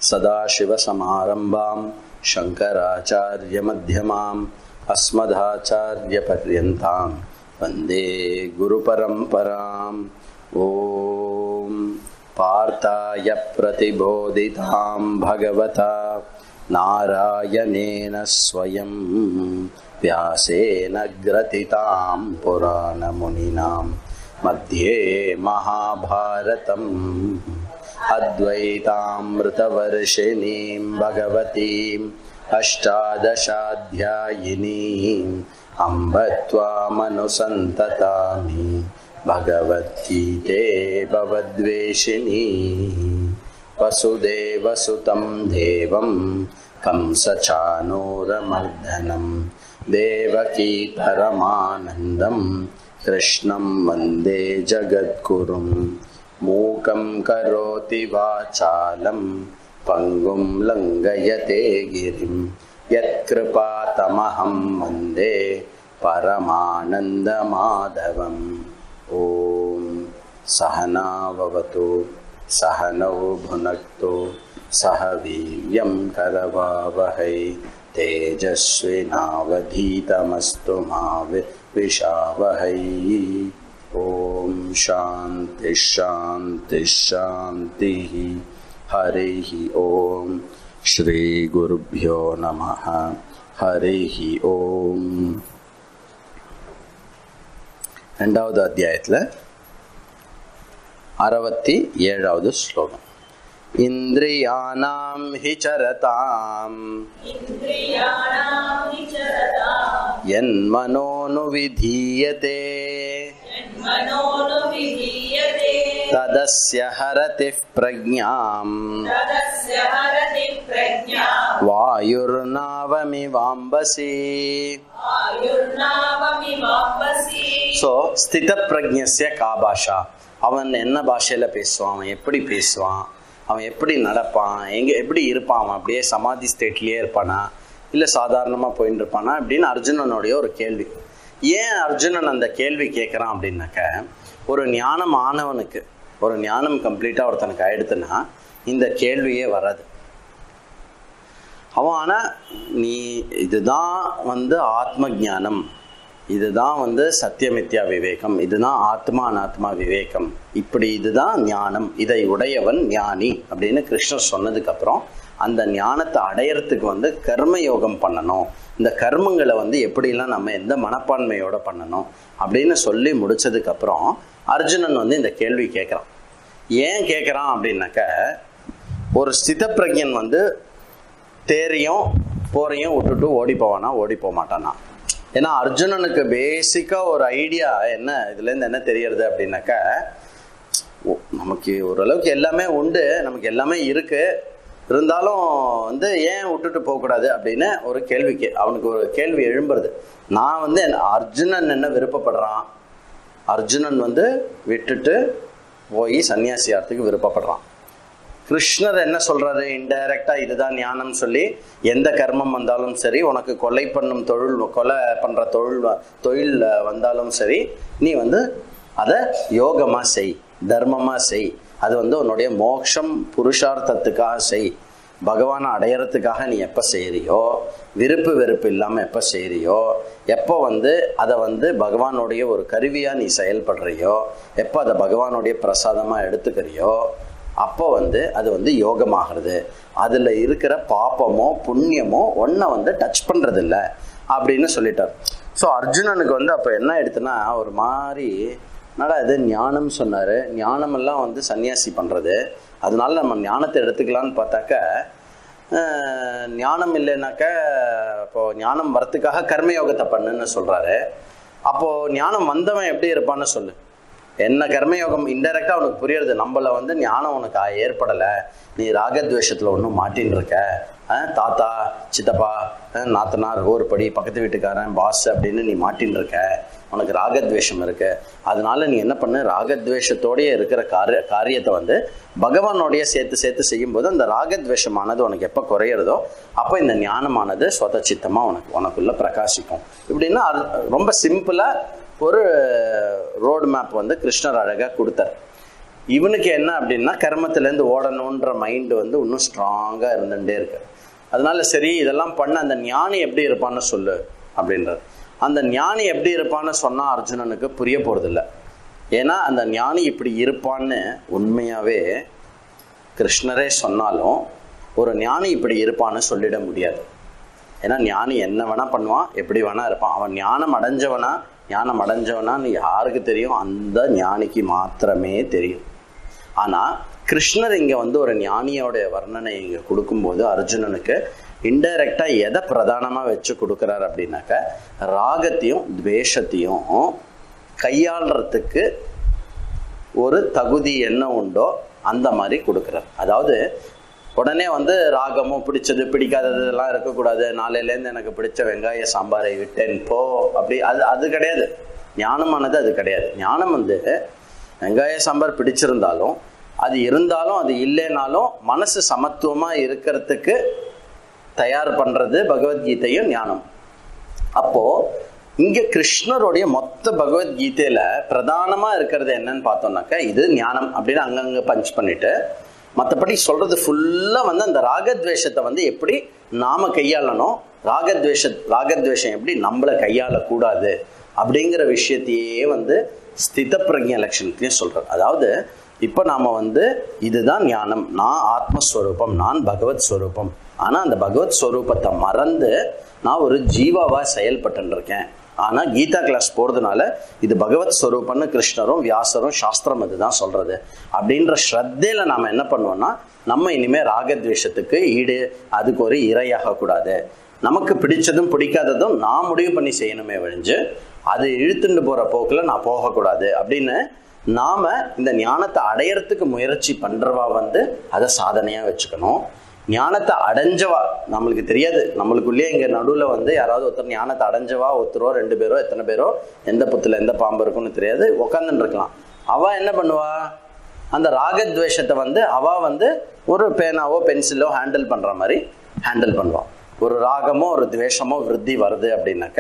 सदाशिवसमारम्भां शङ्कराचार्यमध्यमाम् अस्मदाचार्यपर्यन्तां वन्दे गुरुपरम्पराम् ॐ पार्थाय प्रतिबोधितां भगवता नारायणेन स्वयं व्यासेन ग्रथितां पुराणमुनिनां मध्ये महाभारतम् अद्वैतामृतवर्षिणीं भगवतीम् अष्टादशाध्यायिनीम् अम्ब त्वामनुसन्ततामि भगवद्गीते भवद्वेषिणी वसुदेवसुतं देवं कंसचानूरमर्दनं देवकी परमानन्दं कृष्णं वन्दे जगद्गुरुं मूकं करोति वाचालं पङ्गुं लङ्घयते गिरिं यत्कृपातमहं वन्दे परमानन्दमाधवम् ॐ सहनाववतु सहनौ भुनक्तु सह वीर्यं करवावहै तेजस्विनावधीतमस्तु मा विद्विषावहै ॐ शान्तिः शान्तिः शान्तिः हरिः ॐ श्रीगुरुभ्यो नमः हरिः ॐ ரெண்டாவது அத்தியாயத்தில் அறுபத்தி ஏழாவது ஸ்லோகம் இந்திரியானாம் ஹி சரதாம் என் மனோனு விதீயதே ததஸ்ய ஹரதி பிரஜாம் வாயுர்நாவமிவாம்பசி ஸோ ஸ்தித பிரஜ்யஸ்ய கா பாஷா அவன் என்ன பாஷையில் பேசுவான் அவன் எப்படி பேசுவான் அவன் எப்படி நடப்பான் எங்கே எப்படி இருப்பான் அவன் அப்படியே சமாதி ஸ்டேட்லேயே இருப்பானா இல்லை சாதாரணமாக போயின்னு இருப்பானா அப்படின்னு அர்ஜுனனுடைய ஒரு கேள்வி ஏன் அர்ஜுனன் அந்த கேள்வி கேட்குறான் அப்படின்னாக்க ஒரு ஞானம் ஆனவனுக்கு ஒரு ஞானம் கம்ப்ளீட்டாக ஒருத்தனுக்கு ஆயிடுத்துன்னா இந்த கேள்வியே வராது அவன் ஆனால் நீ இதுதான் வந்து ஆத்ம ஜானம் இதுதான் வந்து சத்தியமித்யா விவேகம் இதுதான் ஆத்மா அனாத்மா விவேகம் இப்படி இதுதான் ஞானம் இதை உடையவன் ஞானி அப்படின்னு கிருஷ்ணர் சொன்னதுக்கப்புறம் அந்த ஞானத்தை அடையறதுக்கு வந்து கர்ம யோகம் பண்ணணும் இந்த கர்மங்களை வந்து எப்படிலாம் நம்ம எந்த மனப்பான்மையோட பண்ணணும் அப்படின்னு சொல்லி முடிச்சதுக்கப்புறம் அர்ஜுனன் வந்து இந்த கேள்வி கேட்குறான் ஏன் கேட்குறான் அப்படின்னாக்க ஒரு ஸ்தித பிரஜன் வந்து தேரையும் போரையும் விட்டுட்டு ஓடி போவானா ஓடி போக மாட்டானா ஏன்னா அர்ஜுனனுக்கு பேசிக்காக ஒரு ஐடியா என்ன இதுலேருந்து என்ன தெரியறது அப்படின்னாக்கா நமக்கு ஓரளவுக்கு எல்லாமே உண்டு நமக்கு எல்லாமே இருக்கு இருந்தாலும் வந்து ஏன் விட்டுட்டு போகக்கூடாது அப்படின்னு ஒரு கேள்விக்கு அவனுக்கு ஒரு கேள்வி எழும்புறது நான் வந்து அர்ஜுனன் என்ன விருப்பப்படுறான் அர்ஜுனன் வந்து விட்டுட்டு போய் சன்னியாசியாரத்துக்கு விருப்பப்படுறான் கிருஷ்ணர் என்ன சொல்றாரு இன்டைரக்டா இதுதான் ஞானம் சொல்லி எந்த கர்மம் வந்தாலும் சரி உனக்கு கொலை பண்ணும் தொழில் கொலை பண்ற தொழில் தொழில் வந்தாலும் சரி நீ வந்து அதை யோகமா செய் தர்மமா செய் அது வந்து உன்னுடைய மோட்சம் புருஷார்த்தத்துக்காக செய் பகவானை அடையறதுக்காக நீ எப்போ செய்கிறியோ விருப்பு வெறுப்பு இல்லாமல் எப்போ செய்கிறியோ எப்போ வந்து அதை வந்து பகவானுடைய ஒரு கருவியாக நீ செயல்படுறியோ எப்போ அதை பகவானுடைய பிரசாதமாக எடுத்துக்கிறியோ அப்போ வந்து அது வந்து யோகமாகிறது அதில் இருக்கிற பாப்பமோ புண்ணியமோ ஒன்றை வந்து டச் பண்ணுறதில்ல அப்படின்னு சொல்லிட்டார் ஸோ அர்ஜுனனுக்கு வந்து அப்போ என்ன எடுத்துன்னா ஒரு மாதிரி என்னடா இது ஞானம் சொன்னார் ஞானமெல்லாம் வந்து சன்னியாசி பண்ணுறது அதனால நம்ம ஞானத்தை எடுத்துக்கலான்னு பார்த்தாக்க ஞானம் இல்லைனாக்க இப்போது ஞானம் வரத்துக்காக கர்மயோகத்தை பண்ணுன்னு சொல்கிறாரு அப்போது ஞானம் வந்தவன் எப்படி இருப்பான்னு சொல்லு என்ன கர்மயோகம் இன்டெரக்டாக அவனுக்கு புரியுறது நம்மள வந்து ஞானம் உனக்கு ஏற்படலை நீ ராகத்வேஷத்தில் ஒன்றும் மாட்டின்னு இருக்க தாத்தா சித்தப்பா நாத்தனார் ஒரு படி பக்கத்து வீட்டுக்காரன் பாஸ் அப்படின்னு நீ மாட்டின்னு இருக்க உனக்கு ராகத்வேஷம் இருக்கு அதனால நீ என்ன பண்ணு ராகத்வேஷத்தோடயே இருக்கிற காரிய காரியத்தை வந்து பகவானோடைய சேர்த்து சேர்த்து செய்யும்போது அந்த ராகத்வேஷமானது உனக்கு எப்போ குறையிறதோ அப்போ இந்த ஞானமானது சொத சித்தமாக உனக்கு உனக்குள்ள பிரகாசிக்கும் இப்படின்னா அது ரொம்ப சிம்பிளாக ஒரு ரோடு மேப் வந்து கிருஷ்ணர் அழகாக கொடுத்தார் இவனுக்கு என்ன அப்படின்னா கர்மத்திலேருந்து ஓடணுன்ற மைண்டு வந்து இன்னும் ஸ்ட்ராங்காக இருந்துகிட்டே இருக்கு அதனால சரி இதெல்லாம் பண்ண அந்த ஞானி எப்படி இருப்பான்னு சொல்லு அப்படின்றது அந்த ஞானி எப்படி இருப்பான்னு சொன்னால் அர்ஜுனனுக்கு புரிய போகிறதில்ல ஏன்னா அந்த ஞானி இப்படி இருப்பான்னு உண்மையாகவே கிருஷ்ணரே சொன்னாலும் ஒரு ஞானி இப்படி இருப்பான்னு சொல்லிட முடியாது ஏன்னா ஞானி என்ன வேணா பண்ணுவான் எப்படி வேணா இருப்பான் அவன் ஞானம் அடைஞ்சவனா ஞானம் அடைஞ்சவனான்னு யாருக்கு தெரியும் அந்த ஞானிக்கு மாத்திரமே தெரியும் ஆனால் கிருஷ்ணர் இங்கே வந்து ஒரு ஞானியோட வர்ணனை இங்கே கொடுக்கும்போது அர்ஜுனனுக்கு இன்டைரக்டாக எதை பிரதானமாக வச்சு கொடுக்குறாரு அப்படின்னாக்க ராகத்தையும் துவேஷத்தையும் கையாளுறதுக்கு ஒரு தகுதி என்ன உண்டோ அந்த மாதிரி கொடுக்குறார் அதாவது உடனே வந்து ராகமும் பிடிச்சது பிடிக்காதது இதெல்லாம் இருக்கக்கூடாது நாளையிலேருந்து எனக்கு பிடிச்ச வெங்காய சாம்பாரை விட்டேன் போ அப்படி அது அது கிடையாது ஞானமானது அது கிடையாது ஞானம் வந்து வெங்காய சாம்பார் பிடிச்சிருந்தாலும் அது இருந்தாலும் அது இல்லைனாலும் மனசு சமத்துவமாக இருக்கிறதுக்கு தயார் பண்ணுறது பகவத்கீதையும் ஞானம் அப்போ இங்க கிருஷ்ணருடைய மொத்த பகவத்கீதையில பிரதானமா இருக்கிறது என்னன்னு பார்த்தோம்னாக்கா இது ஞானம் அப்படின்னு அங்கங்க பஞ்ச் பண்ணிட்டு மற்றபடி சொல்றது ஃபுல்லா வந்து அந்த ராகத்வேஷத்தை வந்து எப்படி நாம கையாளணும் ராகத்வேஷ ராகத்வேஷம் எப்படி நம்மளை கையாளக்கூடாது அப்படிங்கிற விஷயத்தையே வந்து ஸ்தித பிரஜ லட்சணத்தையும் சொல்றார் அதாவது இப்போ நாம வந்து இதுதான் ஞானம் நான் ஆத்மஸ்வரூபம் நான் பகவத் ஸ்வரூபம் ஆனா அந்த பகவத் ஸ்வரூபத்தை மறந்து நான் ஒரு ஜீவாவா செயல்பட்டு இருக்கேன் ஆனா கீதா கிளாஸ் போறதுனால இது பகவத் ஸ்வரூபம்னு கிருஷ்ணரும் வியாசரும் சாஸ்திரம் இதுதான் சொல்றது அப்படின்ற ஸ்ரத்தையில நாம என்ன பண்ணுவோம்னா நம்ம இனிமே ராகத்வேஷத்துக்கு ஈடு அதுக்கு ஒரு இரையாக கூடாது நமக்கு பிடிச்சதும் பிடிக்காததும் நான் முடிவு பண்ணி செய்யணுமே ஒழிஞ்சு அது இழுத்துட்டு போற போக்குல நான் போகக்கூடாது அப்படின்னு நாம இந்த ஞானத்தை அடையறதுக்கு முயற்சி பண்றவா வந்து அதை சாதனையா வச்சுக்கணும் ஞானத்தை அடைஞ்சவா நம்மளுக்கு தெரியாது நம்மளுக்குள்ளேயே இங்க நடுவில் வந்து யாராவது ஒருத்தர் ஞானத்தை அடைஞ்சவா ஒருத்தரோ ரெண்டு பேரோ எத்தனை பேரோ எந்த புத்துல எந்த பாம்பு இருக்குன்னு தெரியாது உட்காந்துட்டு இருக்கலாம் அவ என்ன பண்ணுவா அந்த ராகத்வேஷத்தை வந்து அவ வந்து ஒரு பேனாவோ பென்சிலோ ஹேண்டில் பண்ற மாதிரி ஹேண்டில் பண்ணுவான் ஒரு ராகமோ ஒரு துவேஷமோ விருத்தி வருது அப்படின்னாக்க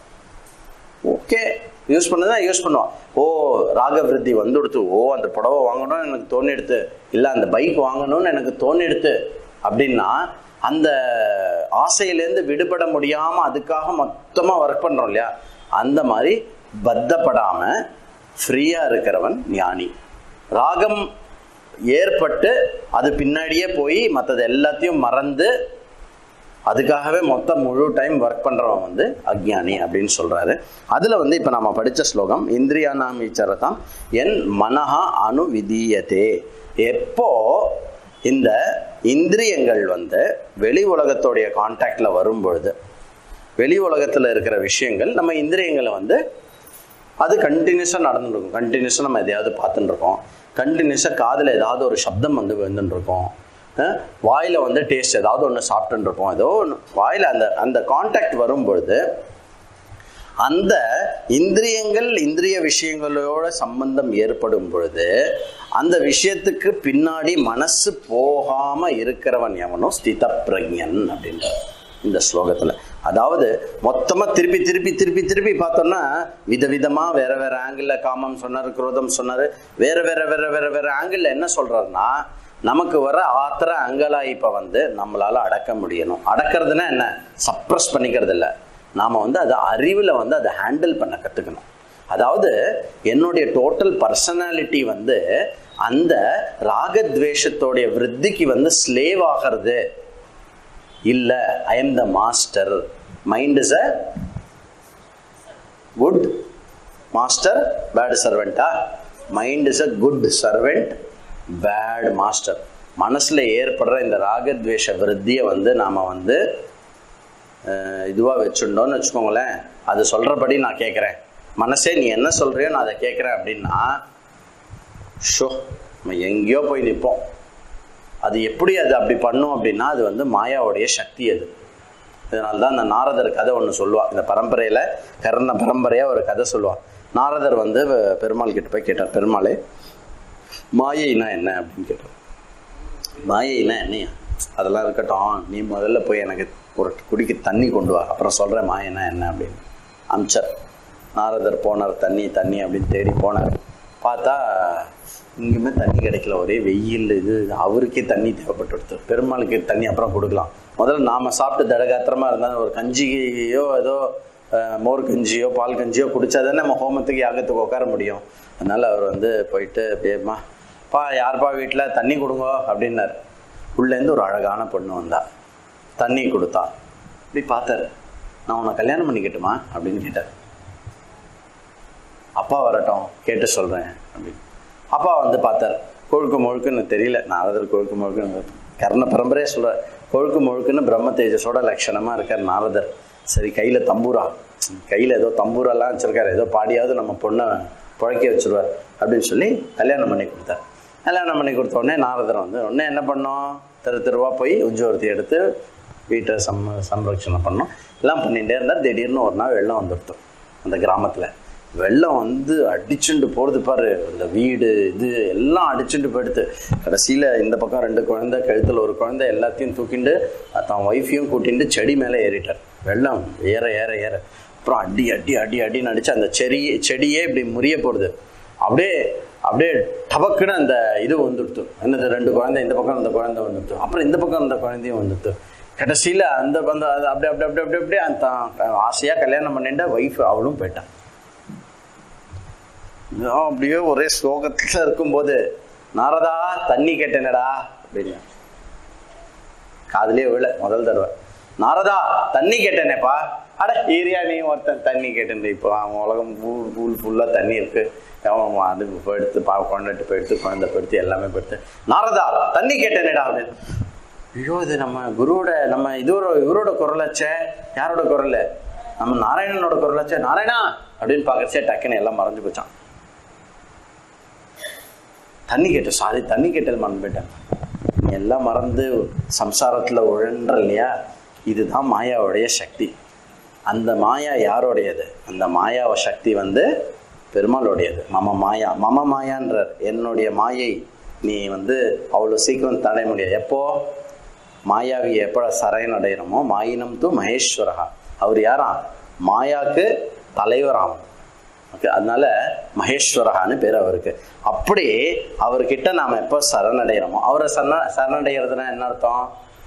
ஓகே யூஸ் பண்ணதா யூஸ் பண்ணுவான் ஓ ராக விருத்தி வந்துடுத்து ஓ அந்த புடவை வாங்கணும்னு எனக்கு தோணிடுத்து இல்லை அந்த பைக் வாங்கணும்னு எனக்கு தோணிடுத்து அப்படின்னா அந்த ஆசையிலேருந்து விடுபட முடியாமல் அதுக்காக மொத்தமாக ஒர்க் பண்ணுறோம் இல்லையா அந்த மாதிரி பத்தப்படாமல் ஃப்ரீயாக இருக்கிறவன் ஞானி ராகம் ஏற்பட்டு அது பின்னாடியே போய் மற்றது எல்லாத்தையும் மறந்து அதுக்காகவே மொத்தம் முழு டைம் ஒர்க் பண்ணுறவன் வந்து அக்ஞானி அப்படின்னு சொல்கிறாரு அதில் வந்து இப்போ நம்ம படித்த ஸ்லோகம் இந்திரியானாம் ஈச்சரதாம் என் மனஹா அணு விதீயத்தே எப்போ இந்த இந்திரியங்கள் வந்து வெளி உலகத்தோடைய கான்டாக்ட்ல வரும் பொழுது வெளி உலகத்தில் இருக்கிற விஷயங்கள் நம்ம இந்திரியங்களை வந்து அது கண்டினியூஸாக நடந்துட்டு இருக்கும் கண்டினியூஸாக நம்ம எதையாவது பார்த்துட்டு இருக்கோம் கண்டினியூஸாக காதில் ஏதாவது ஒரு சப்தம் வந்து விழுந்துட்டு இருக்கோம் அஹ் வாயில வந்து டேஸ்ட் ஏதாவது ஒன்று சாப்பிட்டுட்டு இருப்போம் ஏதோ ஒன்று வாயில அந்த அந்த கான்டாக்ட் வரும் பொழுது அந்த இந்திரியங்கள் இந்திரிய விஷயங்களோட சம்பந்தம் ஏற்படும் பொழுது அந்த விஷயத்துக்கு பின்னாடி மனசு போகாம இருக்கிறவன் எவனோ ஸ்தித பிரஜன் அப்படின்றார் இந்த ஸ்லோகத்துல அதாவது மொத்தமா திருப்பி திருப்பி திருப்பி திருப்பி பார்த்தோம்னா விதவிதமா வேற வேற ஆங்கிள் காமம் சொன்னாரு குரோதம் சொன்னாரு வேற வேற வேற வேற வேற ஆங்கிள் என்ன சொல்றாருன்னா நமக்கு வர ஆத்திர அங்கலாய்ப்பை வந்து நம்மளால அடக்க முடியணும் அடக்கிறதுனா என்ன சப்ரஸ் பண்ணிக்கிறது இல்லை நாம வந்து அதை அறிவில் வந்து அதை ஹேண்டில் பண்ண கற்றுக்கணும் அதாவது என்னுடைய டோட்டல் பர்சனாலிட்டி வந்து அந்த ராகத்வேஷத்தோடைய விருத்திக்கு வந்து ஸ்லேவ் ஆகிறது இல்லை I am the master mind is a good master bad சர்வெண்ட்டா mind is a good servant bad master மனசில் ஏற்படுற இந்த ராகத்வேஷ விருத்தியை வந்து நாம் வந்து இதுவாக வச்சுட்டோன்னு வச்சுக்கோங்களேன் அது சொல்கிறபடி நான் கேட்குறேன் மனசே நீ என்ன சொல்கிறியோ நான் அதை கேட்குறேன் அப்படின்னா ஷோ நம்ம எங்கேயோ போய் நிற்போம் அது எப்படி அது அப்படி பண்ணும் அப்படின்னா அது வந்து மாயாவுடைய சக்தி அது இதனால தான் இந்த நாரதர் கதை ஒன்று சொல்லுவா இந்த பரம்பரையில் கர்ண பரம்பரையாக ஒரு கதை சொல்லுவா நாரதர் வந்து பெருமாள் கிட்ட போய் கேட்டார் பெருமாளே மாயைனா என்ன அப்படின்னு கேட்டார் மாயைனா என்னையா அதெல்லாம் இருக்கட்டும் நீ முதல்ல போய் எனக்கு ஒரு குடிக்கு தண்ணி கொண்டு வா அப்புறம் சொல்கிறேன் மாயனா என்ன அப்படின்னு அமிச்சார் நாரதர் போனார் தண்ணி தண்ணி அப்படின்னு தேடி போனார் பார்த்தா இங்கேயுமே தண்ணி கிடைக்கல ஒரே வெயில் இது அவருக்கே தண்ணி தேவைப்பட்டு பெருமாளுக்கு தண்ணி அப்புறம் கொடுக்கலாம் முதல்ல நாம் சாப்பிட்டு தடகாத்திரமா இருந்தால் ஒரு கஞ்சியோ ஏதோ அஹ், மோர் கஞ்சியோ பால் கஞ்சியோ குடிச்சா தானே நம்ம ஹோமத்துக்கு யாகத்துக்கு உட்கார முடியும் அதனால அவர் வந்து போயிட்டு அப்படியேம்மா பா யார்ப்பா வீட்டில் தண்ணி கொடுங்கோ அப்படின்னாரு உள்ளேருந்து ஒரு அழகான பொண்ணு வந்தா தண்ணி கொடுத்தா இப்படி பார்த்தாரு நான் உன்னை கல்யாணம் பண்ணிக்கட்டுமா அப்படின்னு கேட்டார் அப்பா வரட்டும் கேட்டு சொல்கிறேன் அப்படின்னு அப்பா வந்து பார்த்தார் கொழுக்கு முழுக்குன்னு தெரியல நாரதர் கொழுக்கு முழுக்குன்னு கர்ண பரம்பரையே சொல்கிறார் கொழுக்கு முழுக்குன்னு பிரம்ம தேஜஸோட லட்சணமாக இருக்கார் நாரதர் சரி கையில் தம்பூரா கையில் ஏதோ தம்பூரெல்லாம் வச்சுருக்காரு ஏதோ பாடியாவது நம்ம பொண்ணை புழைக்க வச்சுருவார் அப்படின்னு சொல்லி கல்யாணம் பண்ணி கொடுத்தார் கல்யாணம் பண்ணி கொடுத்த உடனே நாரதர் வந்து உடனே என்ன பண்ணோம் தெரு தெருவா போய் உஜ்ஜோர்த்தி எடுத்து வீட்டை சம் சம்ரட்சணம் பண்ணோம் எல்லாம் பண்ணிகிட்டே இருந்தால் திடீர்னு ஒரு நாள் வெள்ளம் வந்துடுத்தோம் அந்த கிராமத்தில் வெள்ளம் வந்து அடிச்சுண்டு போகிறது பாரு இந்த வீடு இது எல்லாம் அடிச்சுண்டு போயிடுது கடைசியில் இந்த பக்கம் ரெண்டு குழந்தை கழுத்தில் ஒரு குழந்தை எல்லாத்தையும் தூக்கிண்டு தான் ஒய்ஃபையும் கூட்டிட்டு செடி மேலே ஏறிட்டார் வெள்ளம் ஏற ஏற ஏற அப்புறம் அடி அடி அடி அடின்னு அடிச்சு அந்த செடி செடியே இப்படி முறிய போடுது அப்படியே அப்படியே டபக்குன்னு அந்த இது வந்துடுத்து என்னது ரெண்டு குழந்தை இந்த பக்கம் அந்த குழந்தை வந்துடுத்து அப்புறம் இந்த பக்கம் அந்த குழந்தையும் வந்துடுத்து கடைசியில் அந்த பந்த அது அப்படியே அப்படியே அப்படியே அப்படியே அப்படியே அந்த தான் ஆசையாக கல்யாணம் பண்ணிட்ட ஒய்ஃப் அவளும் போயிட்டான் நான் அப்படியே ஒரே சோகத்தில் இருக்கும்போது நாரதா தண்ணி கேட்டேனடா அப்படின்னு காதுலயே விழ முதல் தடவை நாரதா தண்ணி கேட்டேனேப்பா அட ஈரியா நீ ஒருத்தன் தண்ணி கேட்டேன் இப்போ அவன் உலகம் பூல் பூல் ஃபுல்லாக தண்ணி இருக்கு அவன் அது போயிடுத்து பா கொண்டுட்டு போயிடுத்து குழந்தை போயிடுத்து எல்லாமே போயிடுத்து நாரதா தண்ணி கேட்டேனேடா அப்படின்னு ஐயோ இது நம்ம குருவோட நம்ம இதோட இவரோட குரலாச்சே யாரோட குரல் நம்ம நாராயணனோட குரலாச்சே நாராயணா அப்படின்னு பார்க்கறச்சே டக்குன்னு எல்லாம் மறைஞ்சு போச்சான் தண்ணி கேட்டேன் சாரி தண்ணி கேட்டது மறந்து போயிட்டேன் நீ எல்லாம் மறந்து சம்சாரத்தில் உழன்ற இல்லையா இதுதான் மாயாவுடைய சக்தி அந்த மாயா யாருடையது அந்த மாயாவ சக்தி வந்து பெருமாளுடையது மம மாயா மம மாயான்றார் என்னுடைய மாயை நீ வந்து அவ்வளோ சீக்கிரம் தடைய முடியாது எப்போ மாயாவி எப்போ சரணடைகிறோமோ மாயினம் தூ மகேஸ்வரகா அவர் யாராம் மாயாக்கு தலைவராம் ஓகே அதனால மகேஸ்வரகான்னு பேர் அவருக்கு அப்படி அவர்கிட்ட நாம் எப்போ சரணடைகிறோமோ அவரை சரண சரணடைகிறதுனா என்ன அர்த்தம்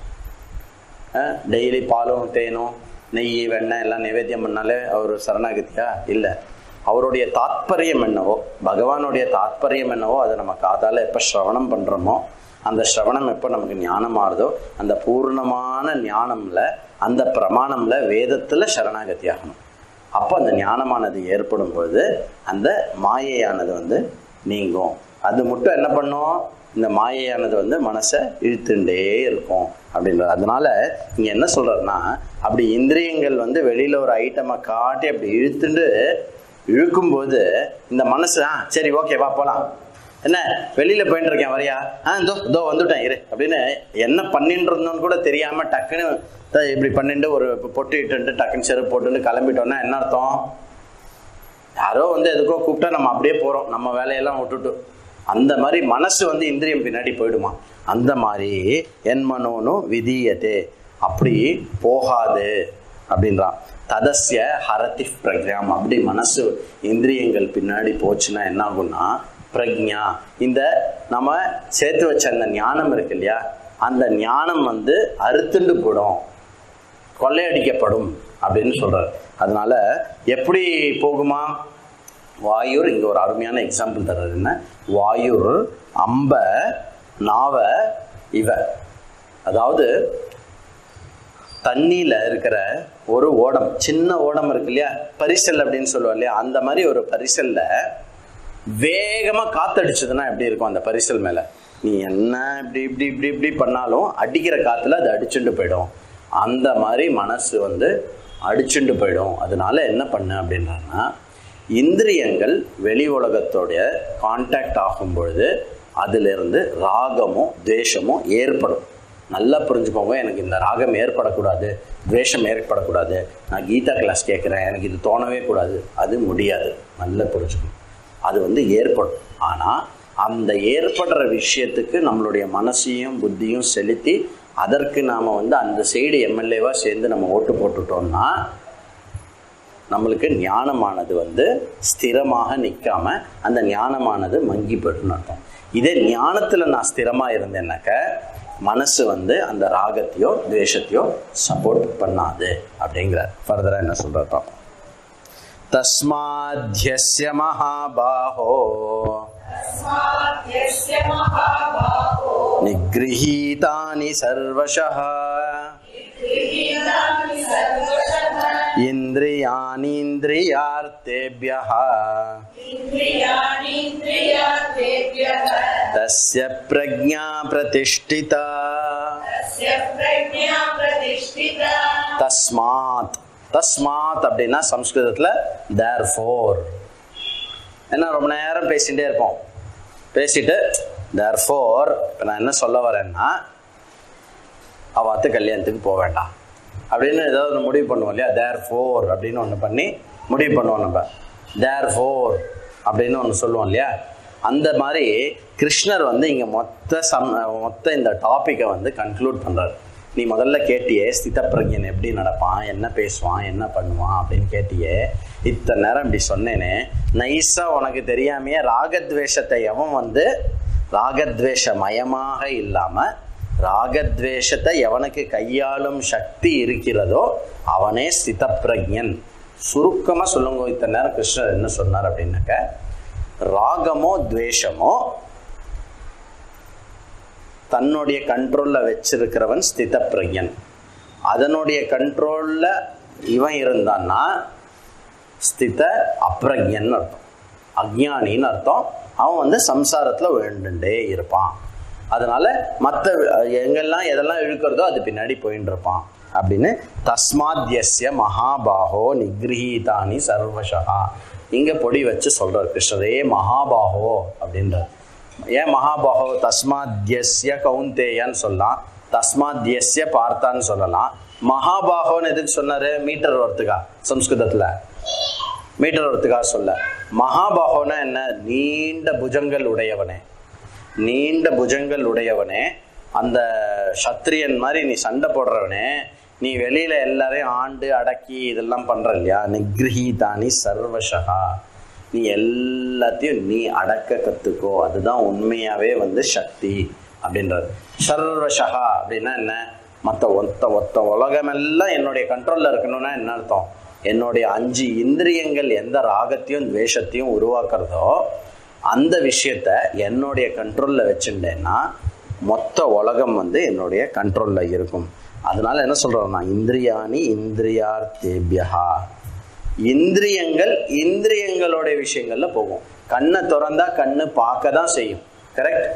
டெய்லி பாலும் தேனும் நெய் வெண்ணெய் எல்லாம் நைவேத்தியம் பண்ணாலே அவர் சரணாகதியா இல்லை அவருடைய தாத்பரியம் என்னவோ பகவானுடைய தாத்பரியம் என்னவோ அதை நம்ம காதால் எப்போ ஸ்ரவணம் பண்ணுறோமோ அந்த ஸ்ரவணம் எப்போ நமக்கு ஞானம் ஆறுதோ அந்த பூர்ணமான ஞானம்ல அந்த பிரமாணம்ல வேதத்தில் சரணாகதி ஆகணும் அப்போ அந்த ஞானமானது ஏற்படும் பொழுது அந்த மாயையானது வந்து நீங்கும் அது மட்டும் என்ன பண்ணும் இந்த மாயையானது வந்து மனசை இழுத்துண்டே இருக்கும் அப்படின்றது அதனால இங்க என்ன சொல்றாருன்னா அப்படி இந்திரியங்கள் வந்து வெளியில ஒரு ஐட்டமை காட்டி அப்படி இழுத்துண்டு இழுக்கும்போது இந்த மனசு ஆ சரி ஓகே வா போலாம் என்ன வெளியில போயிட்டு இருக்கேன் வரியா ஆ இதோ இதோ வந்துட்டேன் இரு அப்படின்னு என்ன பண்ணிட்டு இருந்தோன்னு கூட தெரியாம டக்குன்னு இதோ இப்படி பண்ணிட்டு ஒரு பொட்டு இட்டு டக்குன்னு செருப்பு போட்டுன்னு கிளம்பிட்டோம்னா என்ன அர்த்தம் யாரோ வந்து எதுக்கோ கூப்பிட்டா நம்ம அப்படியே போறோம் நம்ம வேலையெல்லாம் விட்டுட்டு அந்த மாதிரி மனசு வந்து இந்திரியம் பின்னாடி போயிடுமா அந்த மாதிரி என் மனோனும் விதியதே அப்படி போகாது அப்படின்றான் ததஸ்ய ஹரதி பிரக்ஞாம் அப்படி மனசு இந்திரியங்கள் பின்னாடி போச்சுன்னா என்ன ஆகும்னா பிரக்ஞா இந்த நம்ம சேர்த்து வச்ச அந்த ஞானம் இருக்கு இல்லையா அந்த ஞானம் வந்து அறுத்துண்டு போடும் கொள்ளையடிக்கப்படும் அப்படின்னு சொல்றாரு அதனால எப்படி போகுமா வாயுர் இங்க ஒரு அருமையான எக்ஸாம்பிள் தர்றாரு என்ன வாயுர் அம்ப நாவ இவ அதாவது தண்ணியில இருக்கிற ஒரு ஓடம் சின்ன ஓடம் இருக்கு இல்லையா பரிசல் அப்படின்னு சொல்லுவோம் இல்லையா அந்த மாதிரி ஒரு பரிசல்ல வேகமா காத்தடிச்சதுன்னா எப்படி இருக்கும் அந்த பரிசல் மேல நீ என்ன இப்படி இப்படி இப்படி இப்படி பண்ணாலும் அடிக்கிற காத்துல அது அடிச்சுட்டு போயிடும் அந்த மாதிரி மனசு வந்து அடிச்சுண்டு போயிடும் அதனால என்ன பண்ணு அப்படின்னா இந்திரியங்கள் வெளி உலகத்தோடைய கான்டாக்ட் ஆகும் பொழுது அதிலிருந்து ராகமும் துவேஷமும் ஏற்படும் நல்லா புரிஞ்சுக்கோங்க எனக்கு இந்த ராகம் ஏற்படக்கூடாது துவேஷம் ஏற்படக்கூடாது நான் கீதா கிளாஸ் கேட்குறேன் எனக்கு இது தோணவே கூடாது அது முடியாது நல்லா புரிஞ்சுக்கணும் அது வந்து ஏற்படும் ஆனால் அந்த ஏற்படுற விஷயத்துக்கு நம்மளுடைய மனசையும் புத்தியும் செலுத்தி அதற்கு நாம் வந்து அந்த சைடு எம்எல்ஏவாக சேர்ந்து நம்ம ஓட்டு போட்டுட்டோம்னா நம்மளுக்கு ஞானமானது வந்து ஸ்திரமாக நிற்காம அந்த ஞானமானது மங்கி போயிடும்னு அர்த்தம் இதே ஞானத்துல நான் ஸ்திரமா இருந்தேன்னாக்க மனசு வந்து அந்த ராகத்தையோ துவேஷத்தையோ சப்போர்ட் பண்ணாது அப்படிங்கிறார் ஃபர்தரா என்ன சொல்றார் பார்ப்போம் தஸ்மாத்யஸ்ய மகாபாஹோ यस्य महाभागो निगृहीतानि सर्वशः गृहीतानि सर्वशः इन्द्रियाणीन्द्रियार्थेभ्यः इन्द्रियाणीन्द्रियार्थेभ्यः तस्य प्रज्ञा प्रतिष्ठिता तस्य प्रज्ञा प्रतिष्ठिता தஸ்மாத் தஸ்மாத் அப்படின்னா சம்ஸ்கிருதத்தில் தேர் ஃபோர் என்ன ரொம்ப நேரம் பேசிகிட்டே இருப்போம் பேசிட்டு தேர் ஃபோர் இப்போ நான் என்ன சொல்ல வரேன்னா அவாத்து கல்யாணத்துக்கு போக வேண்டாம் அப்படின்னு ஏதாவது ஒன்று முடிவு பண்ணுவோம் இல்லையா தேர் ஃபோர் அப்படின்னு ஒன்று பண்ணி முடிவு பண்ணுவோம் நம்ம தேர் ஃபோர் அப்படின்னு ஒன்று சொல்லுவோம் இல்லையா அந்த மாதிரி கிருஷ்ணர் வந்து இங்கே மொத்த சம் மொத்த இந்த டாப்பிக்கை வந்து கன்க்ளூட் பண்ணுறாரு நீ முதல்ல கேட்டியே ஸ்தித பிரஜன் எப்படி நடப்பான் என்ன பேசுவான் என்ன பண்ணுவான் அப்படின்னு கேட்டியே இத்தனை நேரம் இப்படி சொன்னேனே நைஸாக உனக்கு தெரியாமையே ராகத்வேஷத்தை எவன் வந்து ராகத்வேஷ மயமாக இல்லாமல் ராகத்வேஷத்தை எவனுக்கு கையாளும் சக்தி இருக்கிறதோ அவனே ஸ்திதப்பிரஜன் சுருக்கமாக சொல்லுங்க இத்தனை நேரம் கிருஷ்ணர் என்ன சொன்னார் அப்படின்னாக்க ராகமோ துவேஷமோ தன்னுடைய கண்ட்ரோலில் வச்சிருக்கிறவன் ஸ்திதப்பிரஜன் அதனுடைய கண்ட்ரோலில் இவன் இருந்தான்னா ஸ்தித அப்ரஜன் அர்த்தம் அஜ்ஞானின்னு அர்த்தம் அவன் வந்து சம்சாரத்தில் வேண்டுண்டே இருப்பான் அதனால மற்ற எங்கெல்லாம் எதெல்லாம் இழுக்கிறதோ அது பின்னாடி போயின்னு இருப்பான் அப்படின்னு தஸ்மாத்யஸ்ய மகாபாஹோ நிகிரகீதானி சர்வசா இங்க பொடி வச்சு சொல்றார் கிருஷ்ணரே மகாபாஹோ அப்படின்றார் ஏன் மகாபாஹோ தஸ்மாத்யஸ்ய கவுந்தேயன்னு சொல்லலாம் தஸ்மாத்யஸ்ய பார்த்தான்னு சொல்லலாம் மகாபாஹோன்னு எதுக்கு சொன்னாரு மீட்டர் வரத்துக்கா சம்ஸ்கிருதத்துல மீட்டர் வரத்துக்காக சொல்ல மகாபாகோனா என்ன நீண்ட புஜங்கள் உடையவனே நீண்ட புஜங்கள் உடையவனே அந்த சத்திரியன் மாதிரி நீ சண்டை போடுறவனே நீ வெளியில எல்லாரையும் ஆண்டு அடக்கி இதெல்லாம் பண்ற இல்லையா நிகிரகீதானி சர்வசகா நீ எல்லாத்தையும் நீ அடக்க கத்துக்கோ அதுதான் உண்மையாவே வந்து சக்தி அப்படின்றது சர்வசகா அப்படின்னா என்ன மற்ற ஒத்த ஒத்த உலகமெல்லாம் என்னுடைய கண்ட்ரோல்ல இருக்கணும்னா என்ன அர்த்தம் என்னுடைய அஞ்சு இந்திரியங்கள் எந்த ராகத்தையும் துவேஷத்தையும் உருவாக்குறதோ அந்த விஷயத்த என்னுடைய கண்ட்ரோலில் வச்சுட்டேன்னா மொத்த உலகம் வந்து என்னுடைய கண்ட்ரோலில் இருக்கும் அதனால என்ன சொல்கிறோம் நான் இந்திரியாணி இந்திரியார்த்தேபியா இந்திரியங்கள் இந்திரியங்களுடைய விஷயங்கள்ல போகும் கண்ணை திறந்தா கண்ணு பார்க்க தான் செய்யும் கரெக்ட்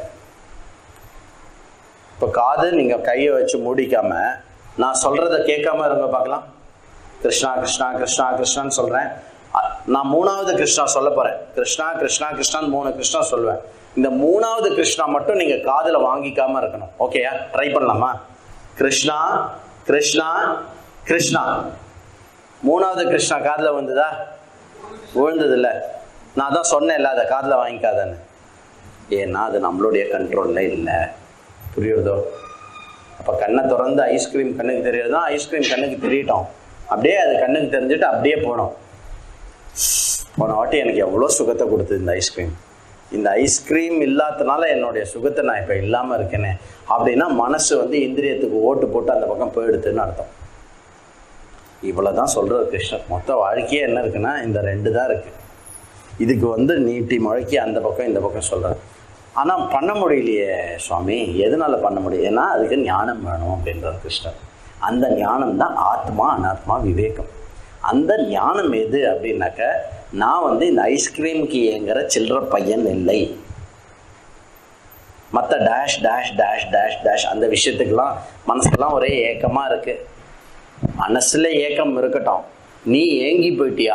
இப்போ காது நீங்கள் கையை வச்சு மூடிக்காம நான் சொல்றத கேட்காம இருங்க பார்க்கலாம் கிருஷ்ணா கிருஷ்ணா கிருஷ்ணா கிருஷ்ணான்னு சொல்றேன் அ- நான் மூணாவது கிருஷ்ணா சொல்ல போறேன் கிருஷ்ணா கிருஷ்ணா கிருஷ்ணான்னு மூணு கிருஷ்ணா சொல்லுவேன் இந்த மூணாவது கிருஷ்ணா மட்டும் நீங்க காதுல வாங்கிக்காம இருக்கணும் ஓகேயா ட்ரை பண்ணலாமா கிருஷ்ணா கிருஷ்ணா கிருஷ்ணா மூணாவது கிருஷ்ணா காதுல வந்ததா விழுந்தது இல்ல நான் தான் சொன்னேன்ல அதை காதுல வாங்கிக்காதன்னு ஏன்னா அது நம்மளுடைய கண்ட்ரோல்ல இல்லை புரியுறதோ அப்போ கண்ணை திறந்து ஐஸ்கிரீம் கண்ணுக்கு தெரியுதுன்னா ஐஸ்கிரீம் கண்ணுக்கு தெரியட்டும் அப்படியே அது கண்ணுக்கு தெரிஞ்சுட்டு அப்படியே போனோம் போன வாட்டி எனக்கு எவ்வளோ சுகத்தை கொடுத்தது இந்த ஐஸ்கிரீம் இந்த ஐஸ்கிரீம் இல்லாதனால என்னுடைய சுகத்தை நான் இப்போ இல்லாமல் இருக்கேனே அப்படின்னா மனசு வந்து இந்திரியத்துக்கு ஓட்டு போட்டு அந்த பக்கம் போயிடுதுன்னு அர்த்தம் இவ்வளோதான் சொல்கிறது கிருஷ்ணர் மொத்த வாழ்க்கையே என்ன இருக்குன்னா இந்த ரெண்டு தான் இருக்குது இதுக்கு வந்து நீட்டி முழக்கி அந்த பக்கம் இந்த பக்கம் சொல்கிறார் ஆனால் பண்ண முடியலையே சுவாமி எதனால பண்ண முடியும் ஏன்னா அதுக்கு ஞானம் வேணும் அப்படின்றார் கிருஷ்ணர் அந்த ஞானம் தான் ஆத்மா அனாத்மா விவேகம் அந்த ஞானம் எது அப்படின்னாக்க நான் வந்து இந்த ஐஸ்கிரீமுக்கு ஏங்குற சில்லற பையன் இல்லை மற்ற dash dash dash dash dash அந்த விஷயத்துக்கெல்லாம் மனசுலாம் ஒரே ஏக்கமாக இருக்கு மனசுல ஏக்கம் இருக்கட்டும் நீ ஏங்கி போயிட்டியா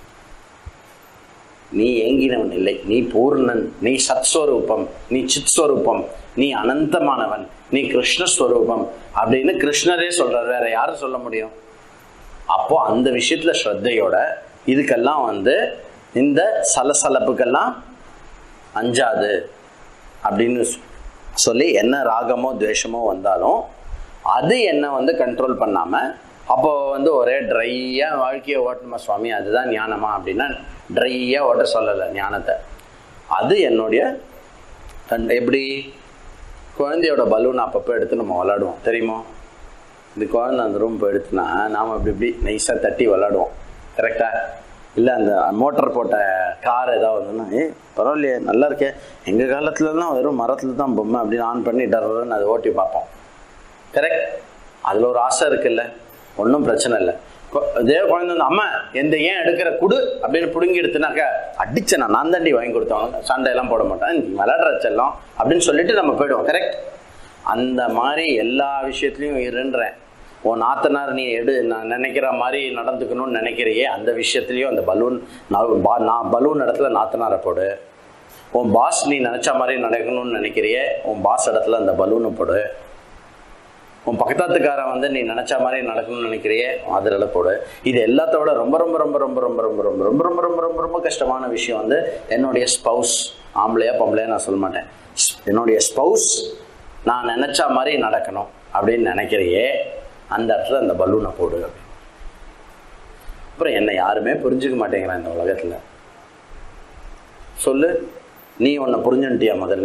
நீ ஏங்கினவன் இல்லை நீ பூர்ணன் நீ சத்ஸ்வரூபம் நீ சித்ஸ்வரூபம் நீ அனந்தமானவன் நீ கிருஷ்ணஸ்வரூபம் அப்படின்னு கிருஷ்ணரே சொல்றார் வேற யாரும் சொல்ல முடியும் அப்போ அந்த விஷயத்துல ஸ்ரத்தையோட இதுக்கெல்லாம் வந்து இந்த சலசலப்புக்கெல்லாம் அஞ்சாது அப்படின்னு சொ- சொல்லி என்ன ராகமோ துவேஷமோ வந்தாலும் அது என்ன வந்து கண்ட்ரோல் பண்ணாம அப்போ வந்து ஒரே ட்ரையா வாழ்க்கையை ஓட்டணுமா சுவாமி அதுதான் ஞானமா அப்படின்னா ட்ரையா ஓட்ட சொல்லலை ஞானத்தை அது என்னுடைய கண் எப்படி குழந்தையோட பலூன் அப்பப்போ எடுத்து நம்ம விளாடுவோம் தெரியுமா இந்த குழந்தை அந்த ரூம் போயிடுச்சுன்னா நாம் இப்படி இப்படி நைஸாக தட்டி விளாடுவோம் கரெக்டாக இல்லை அந்த மோட்டார் போட்ட கார் ஏதாவது வந்துன்னா ஏ பரவாயில்லையே நல்லா இருக்கே எங்கள் காலத்துலலாம் வெறும் மரத்தில் தான் பொம்மை அப்படின்னு ஆன் பண்ணி டர்ன்னு அதை ஓட்டி பார்ப்போம் கரெக்ட் அதில் ஒரு ஆசை இருக்குல்ல ஒன்றும் பிரச்சனை இல்லை கொ- இதே குழந்தை வந்து அம்மா எந்த ஏன் எடுக்கிற குடு அப்படின்னு பிடுங்கி எடுத்துனாக்க அடிச்சேன் நான் நான் தாண்டி வாங்கி கொடுத்தவங்க சண்டையெல்லாம் போட மாட்டேன் நீ விளையாடுற செல்லம் அப்படின்னு சொல்லிட்டு நம்ம போயிடுவோம் கரெக்ட் அந்த மாதிரி எல்லா விஷயத்துலையும் இருன்றேன் உன் நாத்தனார் நீ எடு நான் நினைக்கிற மாதிரி நடந்துக்கணும்னு நினைக்கிறியே அந்த விஷயத்துலையும் அந்த பலூன் நான் பா- நான் பலூன் இடத்துல நாத்தனாரை போடு உன் பாஸ் நீ நினச்ச மாதிரி நடக்கணும்னு நினைக்கிறியே உன் பாஸ் இடத்துல அந்த பலூனை போடு உன் பக்கத்தாத்துக்காரன் வந்து நீ நினைச்ச மாதிரி நடக்கணும்னு நினைக்கிறியே அதில் போடு இது எல்லாத்தோட ரொம்ப ரொம்ப ரொம்ப ரொம்ப ரொம்ப ரொம்ப ரொம்ப ரொம்ப ரொம்ப ரொம்ப ரொம்ப ரொம்ப கஷ்டமான விஷயம் வந்து என்னுடைய ஸ்பௌஸ் ஆம்பளையா பொம்பளையா நான் சொல்ல மாட்டேன் ஸ்- என்னுடைய ஸ்பௌஸ் நான் நினைச்ச மாதிரி நடக்கணும் அப்படின்னு நினைக்கிறியே அந்த இடத்துல அந்த பலூனை போடு அப்படின்னு அப்புறம் என்னை யாருமே புரிஞ்சுக்க மாட்டேங்கிறான் இந்த உலகத்தில் சொல்லு நீ உன்னை புரிஞ்சுன்ட்டியா முதல்ல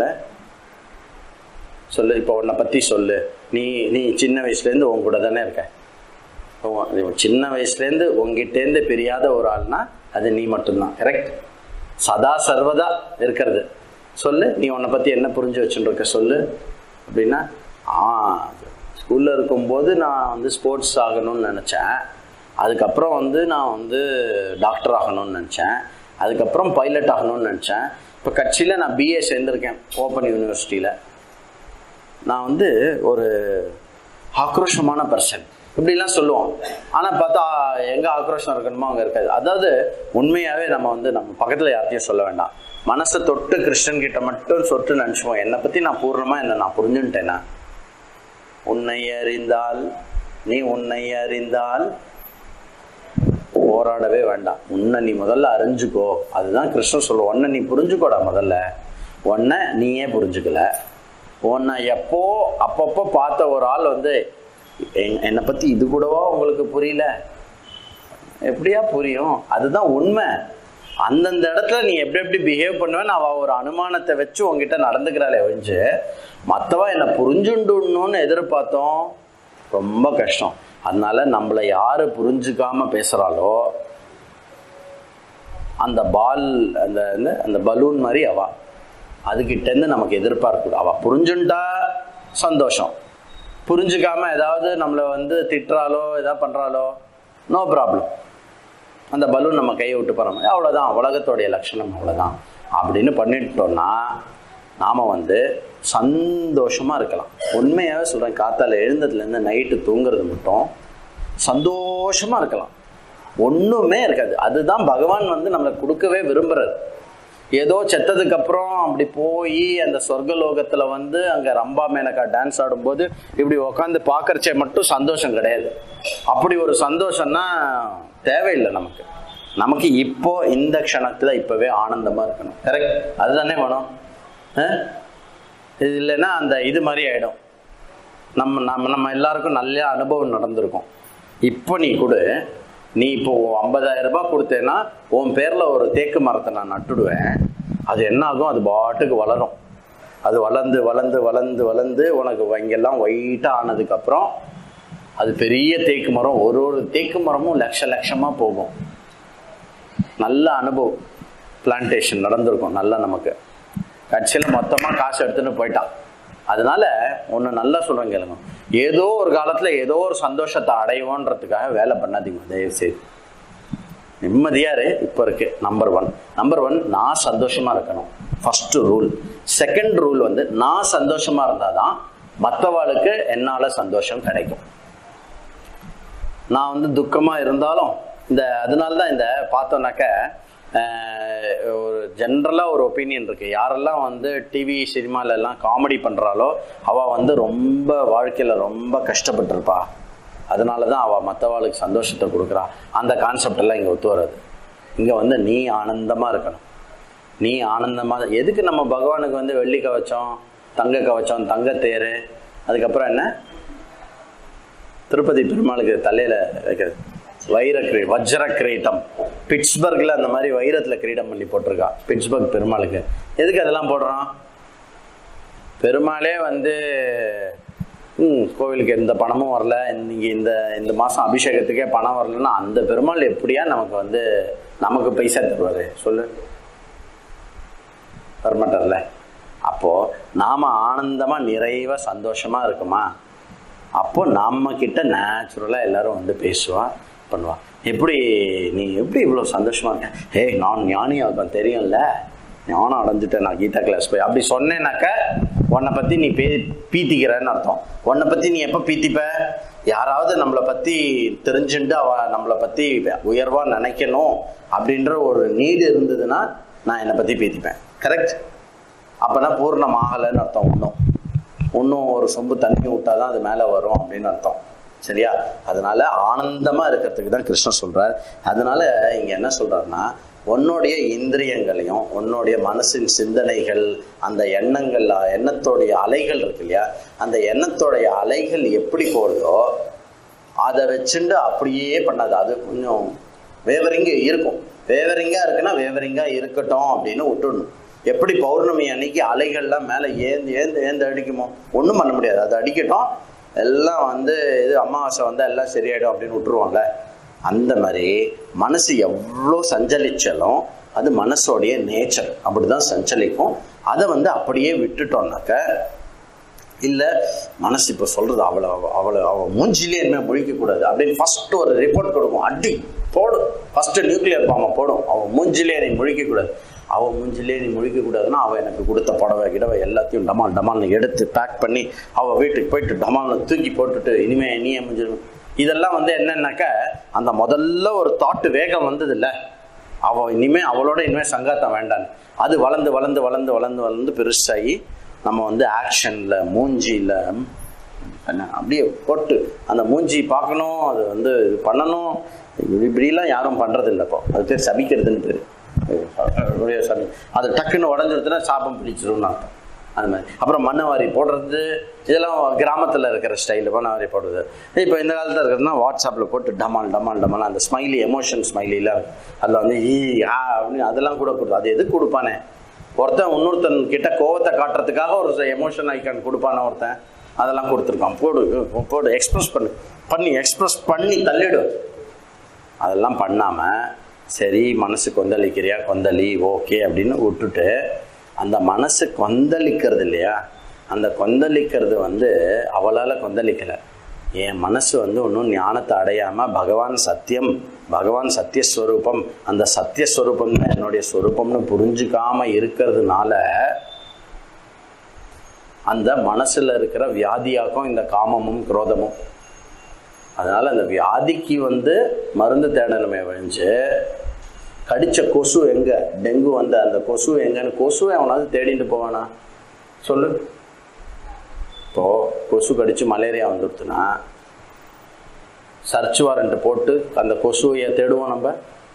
சொல்லு இப்போ உன்னை பற்றி சொல்லு நீ நீ சின்ன வயசுலேருந்து உன் கூட தானே இருக்க உன் நீ சின்ன வயசுலேருந்து உங்ககிட்டேருந்து பிரியாத ஒரு ஆள்னா அது நீ மட்டும்தான் கரெக்ட் சதா சர்வதா இருக்கிறது சொல்லு நீ உன்னை பற்றி என்ன புரிஞ்சு வச்சுட்டு இருக்க சொல்லு அப்படின்னா ஆ ஸ்கூலில் இருக்கும்போது நான் வந்து ஸ்போர்ட்ஸ் ஆகணும்னு நினச்சேன் அதுக்கப்புறம் வந்து நான் வந்து டாக்டர் ஆகணும்னு நினச்சேன் அதுக்கப்புறம் பைலட் ஆகணும்னு நினச்சேன் இப்போ கட்சியில் நான் பிஏ சேர்ந்திருக்கேன் ஓப்பன் யூனிவர்சிட்டியில் நான் வந்து ஒரு ஆக்ரோஷமான பர்சன் இப்படிலாம் சொல்லுவோம் ஆனால் பார்த்தா எங்கே ஆக்ரோஷம் இருக்கணுமோ அங்கே இருக்காது அதாவது உண்மையாகவே நம்ம வந்து நம்ம பக்கத்தில் யார்ட்டையும் சொல்ல வேண்டாம் மனசை தொட்டு கிருஷ்ணன் கிட்ட மட்டும் சொட்டு நினச்சிப்போம் என்னை பற்றி நான் பூர்ணமாக என்ன நான் புரிஞ்சுன்ட்டேனா உன்னை அறிந்தால் நீ உன்னை அறிந்தால் போராடவே வேண்டாம் உன்னை நீ முதல்ல அறிஞ்சுக்கோ அதுதான் கிருஷ்ணன் சொல்லுவோம் உன்னை நீ புரிஞ்சுக்கோடா முதல்ல உன்னை நீயே புரிஞ்சுக்கல உன்னை எப்போ அப்பப்போ பார்த்த ஒரு ஆள் வந்து என்- என்னை பற்றி இது கூடவா உங்களுக்கு புரியல எப்படியா புரியும் அதுதான் உண்மை அந்தந்த இடத்துல நீ எப்படி எப்படி பிஹேவ் பண்ணுவேன்னு அவ ஒரு அனுமானத்தை வச்சு உங்ககிட்ட நடந்துக்கிறாளே ஒழிஞ்சு மற்றவா என்னை புரிஞ்சுண்டுன்னு எதிர்பார்த்தோம் ரொம்ப கஷ்டம் அதனால நம்மளை யாரு புரிஞ்சுக்காம பேசுறாளோ அந்த பால் அந்த என்ன, அந்த பலூன் மாதிரி அவ அதுகிட்டேருந்து நமக்கு எதிர்பார்க்க அவ புரிஞ்சுண்டா சந்தோஷம் புரிஞ்சுக்காம ஏதாவது நம்மளை வந்து திட்டுறாலோ ஏதாவது பண்றாலோ நோ ப்ராப்ளம் அந்த பலூன் நம்ம கையை விட்டு போகிற மாதிரி அவ்வளோதான் உலகத்தோடைய லட்சணம் அவ்வளோதான் அப்படின்னு பண்ணிட்டோம்னா நாம் வந்து சந்தோஷமாக இருக்கலாம் உண்மையாகவே சொல்கிறேன் காத்தால எழுந்ததுலேருந்து நைட்டு தூங்குறது மட்டும் சந்தோஷமாக இருக்கலாம் ஒன்றுமே இருக்காது அதுதான் பகவான் வந்து நம்மளை கொடுக்கவே விரும்புறது ஏதோ செத்ததுக்கு அப்புறம் அப்படி போய் அந்த சொர்க்கலோகத்துல வந்து அங்க ரம்பா மேனகா டான்ஸ் ஆடும்போது இப்படி உட்காந்து பார்க்கறச்சே மட்டும் சந்தோஷம் கிடையாது அப்படி ஒரு சந்தோஷம்னா தேவையில்லை நமக்கு நமக்கு இப்போ இந்த க்ஷணத்துல இப்பவே ஆனந்தமா இருக்கணும் கரெக்ட் அதுதானே வேணும் அஹ்? இது இல்லைன்னா அந்த இது மாதிரி ஆயிடும் நம்ம நம்ம நம்ம எல்லாருக்கும் நல்ல அனுபவம் நடந்திருக்கும் இப்போ நீ கொடு நீ இப்போ ஐம்பதாயிரம் ரூபாய் கொடுத்தேன்னா உன் பேர்ல ஒரு தேக்கு மரத்தை நான் நட்டுடுவேன் அது என்ன ஆகும் அது பாட்டுக்கு வளரும் அது வளர்ந்து வளர்ந்து வளர்ந்து வளர்ந்து உனக்கு இங்கெல்லாம் ஒயிட்டாக ஆனதுக்கப்புறம் அது பெரிய தேக்கு மரம் ஒரு ஒரு தேக்கு மரமும் லட்ச லட்சமா போகும் நல்ல அனுபவம் பிளான்டேஷன் நடந்திருக்கும் நல்லா நமக்கு கட்சியில் மொத்தமாக காசு எடுத்துன்னு போயிட்டான் அதனால ஒன்று நல்லா சொல்கிறேன் கேளுங்க ஏதோ ஒரு காலத்தில் ஏதோ ஒரு சந்தோஷத்தை அடைவோன்றதுக்காக வேலை பண்ணாதீங்க தயவு செய்து நிம்மதியா இரு இப்போ இருக்கு நம்பர் ஒன் நம்பர் ஒன் நான் சந்தோஷமா இருக்கணும் ஃபர்ஸ்ட் ரூல் செகண்ட் ரூல் வந்து நான் சந்தோஷமா இருந்தாதான் மற்றவாளுக்கு என்னால சந்தோஷம் கிடைக்கும் நான் வந்து துக்கமா இருந்தாலும் இந்த அதனால தான் இந்த பார்த்தோன்னாக்க அஹ், ஒரு ஜென்ரலாக ஒரு ஒப்பீனியன் இருக்கு யாரெல்லாம் வந்து டிவி சினிமால எல்லாம் காமெடி பண்றாளோ அவ வந்து ரொம்ப வாழ்க்கையில ரொம்ப கஷ்டப்பட்டிருப்பா அதனால தான் அவள் மற்றவாளுக்கு சந்தோஷத்தை கொடுக்குறா அந்த கான்செப்ட் எல்லாம் இங்கே ஒத்து வராது இங்கே வந்து நீ ஆனந்தமாக இருக்கணும் நீ ஆனந்தமாக எதுக்கு நம்ம பகவானுக்கு வந்து வெள்ளி கவச்சம் தங்க கவச்சம் தங்கத்தேர் அதுக்கப்புறம் என்ன திருப்பதி பெருமாளுக்கு தலையில் வைக்கிறது வைர கிரீ வஜ்ர கிரீட்டம் பிட்ஸ்பர்கில் அந்த மாதிரி வைரத்தில் கிரீடம் பண்ணி போட்டிருக்கா பிட்ஸ்பர்க் பெருமாளுக்கு எதுக்கு அதெல்லாம் போடுறான் பெருமாளே வந்து ம் கோவிலுக்கு எந்த பணமும் வரல இன்னைக்கு இந்த இந்த மாதம் அபிஷேகத்துக்கே பணம் வரலன்னா அந்த பெருமாள் எப்படியா நமக்கு வந்து நமக்கு பைசா தருவார் சொல்லு வரமாட்டார்ல அப்போ நாம ஆனந்தமா நிறைவா சந்தோஷமா இருக்குமா அப்போ நம்ம கிட்ட நேச்சுரலா எல்லாரும் வந்து பேசுவா பண்ணுவா எப்படி நீ எப்படி இவ்வளோ சந்தோஷமா இருக்க ஏய் நான் ஞானியா இருக்கேன் தெரியும்ல ஞானம் அடைஞ்சிட்டேன் நான் கீதா கிளாஸ் போய் அப்படி சொன்னேனாக்க உன்னை பத்தி நீ பே பீத்திக்கிறன்னு அர்த்தம் உன்னை பத்தி நீ எப்போ பீத்திப்ப யாராவது நம்மளை பத்தி தெரிஞ்சுட்டு அவ நம்மளை பத்தி உயர்வா நினைக்கணும் அப்படின்ற ஒரு நீடு இருந்ததுன்னா நான் என்னை பத்தி பீத்திப்பேன் கரெக்ட் அப்பனா பூர்ணம் ஆகலைன்னு அர்த்தம் இன்னும் இன்னும் ஒரு சொம்பு தண்ணி விட்டாதான் அது மேலே வரும் அப்படின்னு அர்த்தம் சரியா அதனால ஆனந்தமா இருக்கிறதுக்கு தான் கிருஷ்ணன் சொல்றார் அதனால இங்க என்ன சொல்றாருன்னா உன்னுடைய இந்திரியங்களையும் உன்னுடைய மனசின் சிந்தனைகள் அந்த எண்ணங்கள் எண்ணத்தோடைய அலைகள் இருக்கு இல்லையா அந்த எண்ணத்தோடைய அலைகள் எப்படி போகுதோ அதை வச்சுட்டு அப்படியே பண்ணாது அது கொஞ்சம் வேவரிங்க இருக்கும் வேவரிங்கா இருக்குன்னா வேவரிங்கா இருக்கட்டும் அப்படின்னு விட்டுடணும் எப்படி பௌர்ணமி அன்னைக்கு அலைகள்லாம் மேலே ஏந்து ஏந்து ஏந்து அடிக்குமோ ஒன்றும் பண்ண முடியாது அது அடிக்கட்டும் எல்லாம் வந்து இது அமாவாசை வந்தால் எல்லாம் சரியாயிடும் அப்படின்னு விட்டுருவாங்கல்ல அந்த மாதிரி மனசு எவ்வளோ சஞ்சலிச்சாலும் அது மனசோடைய நேச்சர் அப்படிதான் சஞ்சலிக்கும் அதை வந்து அப்படியே விட்டுட்டோம்னாக்க இல்லை மனசு இப்போ சொல்றது அவளை அவ- அவளை அவள் மூஞ்சிலே என்ன முழிக்க கூடாது அப்படின்னு ஃபர்ஸ்ட் ஒரு ரிப்போர்ட் கொடுக்கும் அடி போடும் ஃபர்ஸ்ட் நியூக்ளியர் பாம்பை போடும் அவன் மூஞ்சிலே நீ முழிக்க கூடாது அவன் மூஞ்சிலே நீ முழிக்க கூடாதுன்னா அவன் எனக்கு கொடுத்த புடவை கிடவை எல்லாத்தையும் டமால் டமால்னு எடுத்து பேக் பண்ணி அவள் வீட்டுக்கு போயிட்டு டமால்னு தூக்கி போட்டுட்டு இனிமே நீ மூஞ்சிடும் இதெல்லாம் வந்து என்னன்னாக்கா அந்த முதல்ல ஒரு தாட்டு வேகம் வந்தது இல்ல அவ இனிமே அவளோட இனிமே சங்காத்தம் வேண்டான்னு அது வளர்ந்து வளர்ந்து வளர்ந்து வளர்ந்து வளர்ந்து பெருசாகி நம்ம வந்து ஆக்ஷன்ல மூஞ்சியில என்ன அப்படியே போட்டு அந்த மூஞ்சி பார்க்கணும் அது வந்து இது பண்ணணும் இப்படி இப்படிலாம் யாரும் பண்றது இல்லை இப்போ அது பேர் சபிக்கிறதுன்னு பேர் அப்படியே சபி அது டக்குன்னு உடஞ்சிருச்சுன்னா சாபம் பிடிச்சிரும்னு அர்த்தம் அது மாதிரி அப்புறம் மண்ணை வாரி போடுறது இதெல்லாம் கிராமத்தில் இருக்கிற ஸ்டைலில் மண்ணை வாரி போடுறது இப்போ இந்த காலத்தில் இருக்கிறதுனா வாட்ஸ்அப்பில் போட்டு டமால் டமால் டமால் அந்த ஸ்மைலி எமோஷன் ஸ்மைலிலாம் இருக்கு அதில் வந்து ஈ ஆ அப்படின்னு அதெல்லாம் கூட கொடுத்து அது எதுக்கு கொடுப்பானே ஒருத்தன் இன்னொருத்தன் கிட்ட கோவத்தை காட்டுறதுக்காக ஒரு எமோஷன் ஐக்கான் கொடுப்பான ஒருத்தன் அதெல்லாம் கொடுத்துருக்கான் போடு போடு எக்ஸ்பிரஸ் பண்ணு பண்ணி எக்ஸ்பிரஸ் பண்ணி தள்ளிடு அதெல்லாம் பண்ணாமல் சரி மனசு கொந்தளிக்கிறியா கொந்தளி ஓகே அப்படின்னு விட்டுட்டு அந்த மனசு கொந்தளிக்கிறது இல்லையா அந்த கொந்தளிக்கிறது வந்து அவளால் கொந்தளிக்கலை என் மனசு வந்து இன்னும் ஞானத்தை அடையாமல் பகவான் சத்தியம் பகவான் சத்தியஸ்வரூபம் அந்த சத்தியஸ்வரூபம் தான் என்னுடைய ஸ்வரூபம்னு புரிஞ்சுக்காம இருக்கிறதுனால அந்த மனசுல இருக்கிற வியாதியாக்கும் இந்த காமமும் குரோதமும் அதனால அந்த வியாதிக்கு வந்து மருந்து தேடணுமே வழிஞ்சு கடிச்ச கொசு எங்க டெங்கு வந்த அந்த கொசு எங்கன்னு கொசுவை அவனாவது தேடிட்டு போவானா சொல்லு இப்போ கொசு கடிச்சு மலேரியா வந்துடுத்துனா சர்ச் வாரண்ட் போட்டு அந்த கொசுவையை தேடுவோம் நம்ம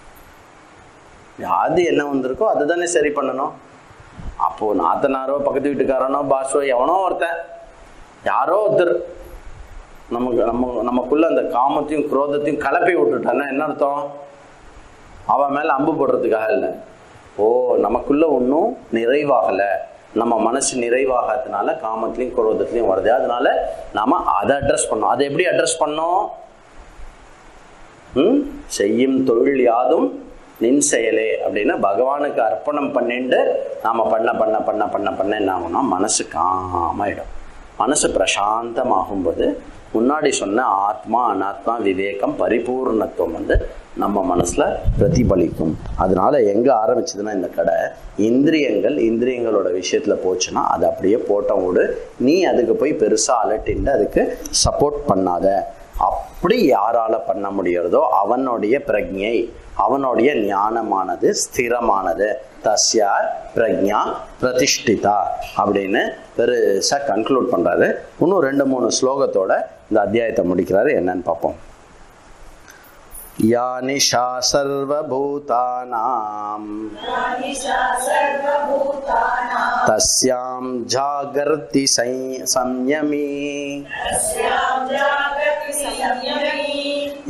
வியாதி என்ன வந்திருக்கோ அதை தானே சரி பண்ணணும் அப்போ நாத்தனாரோ பக்கத்து வீட்டுக்காரனோ பாஷோ எவனோ ஒருத்தன் யாரோ ஒருத்தர் நமக்கு நம்ம நமக்குள்ள அந்த காமத்தையும் குரோதத்தையும் கலப்பி விட்டுட்டான்னா என்ன அர்த்தம் அவன் மேல அம்பு போடுறதுக்காக இல்லை ஓ நமக்குள்ள ஒன்றும் நிறைவாகலை நம்ம மனசு நிறைவாகாததுனால காமத்திலையும் குரோதத்திலையும் வருது அதனால நாம அதை அட்ரஸ் பண்ணோம் அதை எப்படி அட்ரஸ் பண்ணோம் ம் செய்யும் தொழில் யாதும் நின் செயலே அப்படின்னு பகவானுக்கு அர்ப்பணம் பண்ணிட்டு நாம பண்ண பண்ண பண்ண பண்ண பண்ண என்ன ஆகும்னா மனசு காமாயிடும் மனசு பிரசாந்தமாகும்போது முன்னாடி சொன்ன ஆத்மா அனாத்மா விவேகம் பரிபூர்ணத்துவம் வந்து நம்ம மனசுல பிரதிபலிக்கும் அதனால எங்க ஆரம்பிச்சதுன்னா இந்த கடை இந்திரியங்கள் இந்திரியங்களோட விஷயத்துல போச்சுன்னா அது அப்படியே போட்ட விடு நீ அதுக்கு போய் பெருசா அலட்டிண்டு அதுக்கு சப்போர்ட் பண்ணாத அப்படி யாரால பண்ண முடியறதோ அவனுடைய பிரஜை அவனுடைய ஞானமானது ஸ்திரமானது தஸ்யா பிரக்ஞா பிரதிஷ்டிதா அப்படின்னு பெருசா கன்க்ளூட் பண்றாரு இன்னும் ரெண்டு மூணு ஸ்லோகத்தோட இந்த அத்தியாயத்தை முடிக்கிறாரு என்னன்னு பார்ப்போம் या निशा सर्वभूतानां निशा सर्वभूतानां तस्यां जागर्ति सं- संयमी तस्यां जागति संयमी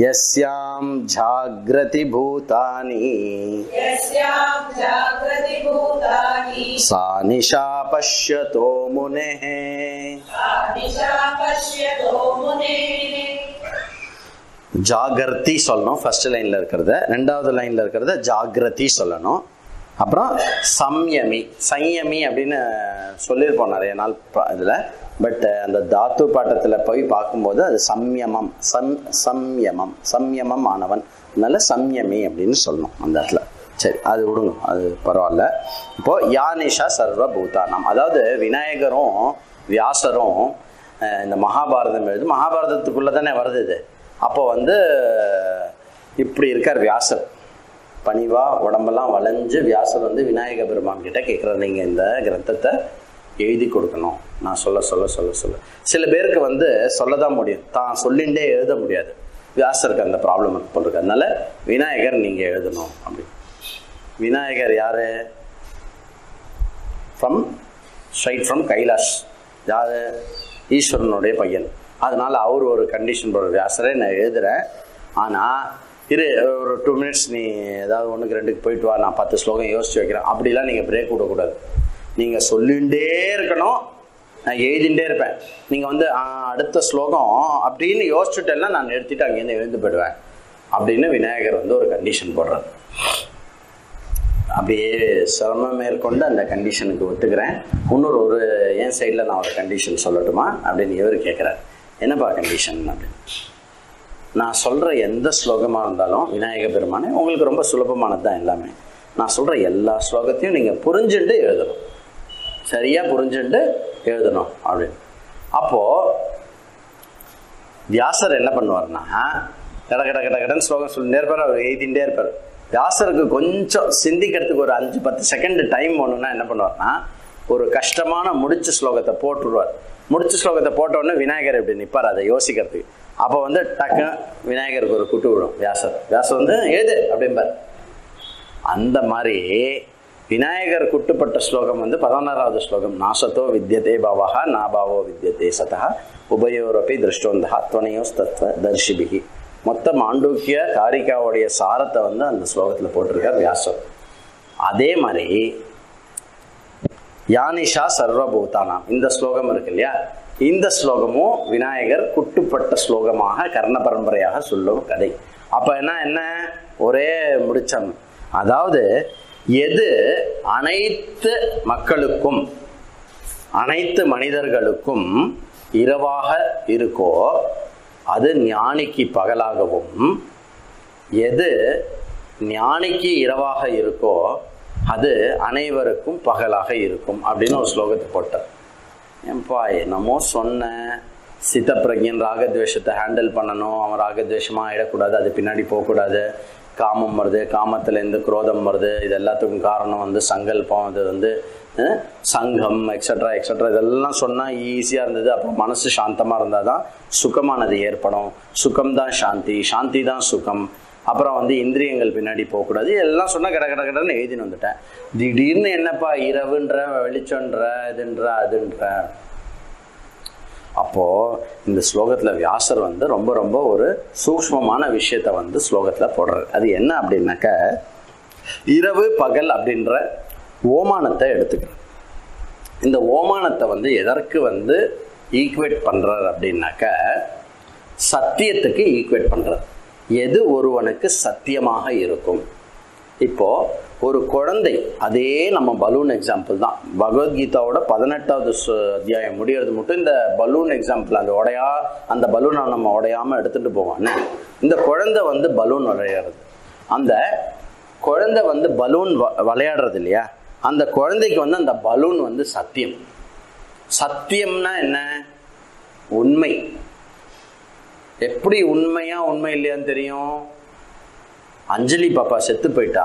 यस्यां जाग्रति भूतानि यस्यां जागृति भूतानि सा निशा पश्यतो मुनेः दिशा पश्यतो मुनेः ஜாகிரதி சொல்லணும் ஃபர்ஸ்ட் லைன்ல இருக்கிறத ரெண்டாவது லைன்ல இருக்கிறத ஜாகிரதி சொல்லணும் அப்புறம் சம்யமி சம்யமி அப்படின்னு சொல்லியிருப்போம் நிறைய நாள் ப- இதுல பட் அந்த தாத்து பாட்டத்துல போய் பார்க்கும்போது அது சம்யமம் சம் சம்யமம் சம்யமம் ஆனவன் அதனால சம்யமி அப்படின்னு சொல்லணும் அந்த இடத்துல சரி அது விடுங்க அது பரவாயில்ல இப்போ யானிஷா சர்வ பூதானம் அதாவது விநாயகரும் வியாசரும் அஹ், இந்த மகாபாரதம் எழுது மகாபாரதத்துக்குள்ள தானே வருது இது அப்போ வந்து இப்படி இருக்கார் வியாசர் பணிவா உடம்பெல்லாம் வளைஞ்சு வியாசர் வந்து விநாயக பெருமான் கிட்ட கேட்குறாரு நீங்கள் இந்த கிரந்தத்தை எழுதி கொடுக்கணும் நான் சொல்ல சொல்ல சொல்ல சொல்ல சில பேருக்கு வந்து சொல்ல தான் முடியும் தான் சொல்லிண்டே எழுத முடியாது வியாசருக்கு அந்த ப்ராப்ளம் இருக்கு அதனால விநாயகர் நீங்கள் எழுதணும் அப்படி விநாயகர் யாரு ஃப்ரம் ஸ்ட்ரைட் ஃப்ரம் கைலாஷ் யாரு ஈஸ்வரனுடைய பையன் அதனால அவர் ஒரு கண்டிஷன் போடுற வியாசரே நான் எழுதுறேன் ஆனால் இரு ஒரு டூ மினிட்ஸ் நீ ஏதாவது ஒன்றுக்கு ரெண்டுக்கு போயிட்டு வா நான் பத்து ஸ்லோகம் யோசிச்சு வைக்கிறேன் அப்படிலாம் நீங்கள் பிரேக் விடக்கூடாது நீங்கள் சொல்லிகிட்டே இருக்கணும் நான் எழுதிட்டே இருப்பேன் நீங்கள் வந்து "ஆ, அடுத்த ஸ்லோகம் அப்படின்னு யோசிச்சுட்டேன்னா நான் நிறுத்திட்டு அங்கேருந்து எழுந்து போயிடுவேன் அப்படின்னு விநாயகர் வந்து ஒரு கண்டிஷன் போடுறாரு அப்படியே சிரமம் மேற்கொண்டு அந்த கண்டிஷனுக்கு ஒத்துக்கிறேன் இன்னொரு ஒரு என் சைடில் நான் ஒரு கண்டிஷன் சொல்லட்டுமா அப்படின்னு இவர் கேட்குறாரு என்னப்பா கண்டிஷன் அப்படின்னு நான் சொல்கிற எந்த ஸ்லோகமாக இருந்தாலும் விநாயக பெருமானே உங்களுக்கு ரொம்ப சுலபமானது தான் எல்லாமே நான் சொல்கிற எல்லா ஸ்லோகத்தையும் நீங்கள் புரிஞ்சுட்டு எழுதணும் சரியாக புரிஞ்சுட்டு எழுதணும் அப்படின்னு அப்போது வியாசர் என்ன பண்ணுவார்னா கட கட கட கடன் ஸ்லோகம் சொல்லிட்டே இருப்பார் அவர் எழுதிட்டே இருப்பார் வியாசருக்கு கொஞ்சம் சிந்திக்கிறதுக்கு ஒரு அஞ்சு பத்து செகண்ட் டைம் ஒன்றுனா என்ன பண்ணுவார்னா ஒரு கஷ்டமான முடிச்ச ஸ்லோகத்தை போட்டுருவார் முடிச்ச ஸ்லோகத்தை போட்ட உடனே விநாயகர் இப்படி நிற்பார் அதை யோசிக்கிறதுக்கு அப்போ வந்து டக்கு விநாயகருக்கு ஒரு குட்டு விடும் வியாசர் வியாசர் வந்து எழுது அப்படிம்பார் அந்த மாதிரி விநாயகர் குட்டுப்பட்ட ஸ்லோகம் வந்து பதினாறாவது ஸ்லோகம் நாசத்தோ வித்யதே பவஹ நாபாவோ வித்யதே சதா உபயோரப்பி திருஷ்டோந்தா துவனையோஸ் தத்துவ தர்ஷிபிகி மொத்த மாண்டூக்கிய காரிகாவுடைய சாரத்தை வந்து அந்த ஸ்லோகத்தில் போட்டிருக்கார் வியாசர் அதே மாதிரி யானிஷா சர்வபூதானாம் இந்த ஸ்லோகம் இருக்கு இல்லையா இந்த ஸ்லோகமும் விநாயகர் குட்டுப்பட்ட ஸ்லோகமாக கர்ண பரம்பரையாக சொல்லும் கதை அப்ப என்ன என்ன ஒரே முடிச்சம் அதாவது எது அனைத்து மக்களுக்கும் அனைத்து மனிதர்களுக்கும் இரவாக இருக்கோ அது ஞானிக்கு பகலாகவும் எது ஞானிக்கு இரவாக இருக்கோ அது அனைவருக்கும் பகலாக இருக்கும் அப்படின்னு ஒரு ஸ்லோகத்தை போட்டார் ஏன்பா என்னமோ சொன்னேன் சித்தப்பிரஜன் ராகத்வேஷத்தை ஹேண்டில் பண்ணணும் அவன் ராகத்வேஷமாக ஆயிடக்கூடாது அது பின்னாடி போகக்கூடாது காமம் வருது காமத்துலேருந்து குரோதம் வருது இது எல்லாத்துக்கும் காரணம் வந்து சங்கல்பம் அது வந்து அஹ், சங்கம் எக்ஸட்ரா எக்ஸட்ரா இதெல்லாம் சொன்னால் ஈஸியாக இருந்தது அப்புறம் மனசு சாந்தமாக இருந்தால் தான் சுகமானது ஏற்படும் சுகம் தான் சாந்தி சாந்தி தான் சுகம் அப்புறம் வந்து இந்திரியங்கள் பின்னாடி போகக்கூடாது எல்லாம் சொன்னால் கட கட கடன்னு எழுதின்னு வந்துட்டேன் திடீர்னு என்னப்பா இரவுன்ற வெளிச்சன்ற இதுன்ற அதுன்ற அப்போ இந்த ஸ்லோகத்துல வியாசர் வந்து ரொம்ப ரொம்ப ஒரு சூக்ஷ்மமான விஷயத்த வந்து ஸ்லோகத்துல போடுறாரு அது என்ன அப்படின்னாக்க இரவு பகல் அப்படின்ற ஓமானத்தை எடுத்துக்கிறேன் இந்த ஓமானத்தை வந்து எதற்கு வந்து ஈக்குவேட் பண்றாரு அப்படின்னாக்க சத்தியத்துக்கு ஈக்குவேட் பண்றாரு எது ஒருவனுக்கு சத்தியமாக இருக்கும் இப்போ ஒரு குழந்தை அதே நம்ம பலூன் எக்ஸாம்பிள் தான் பகவத்கீதாவோட பதினெட்டாவது சு- அத்தியாயம் முடியறது மட்டும் இந்த பலூன் எக்ஸாம்பிள் அந்த உடையா அந்த பலூனை நம்ம உடையாம எடுத்துட்டு போவானே இந்த குழந்தை வந்து பலூன் விளையாடுறது அந்த குழந்தை வந்து பலூன் வ- விளையாடுறது இல்லையா அந்த குழந்தைக்கு வந்து அந்த பலூன் வந்து சத்தியம் சத்தியம்னா என்ன உண்மை எப்படி உண்மையா உண்மை இல்லையான்னு தெரியும் அஞ்சலி பாப்பா செத்து போயிட்டா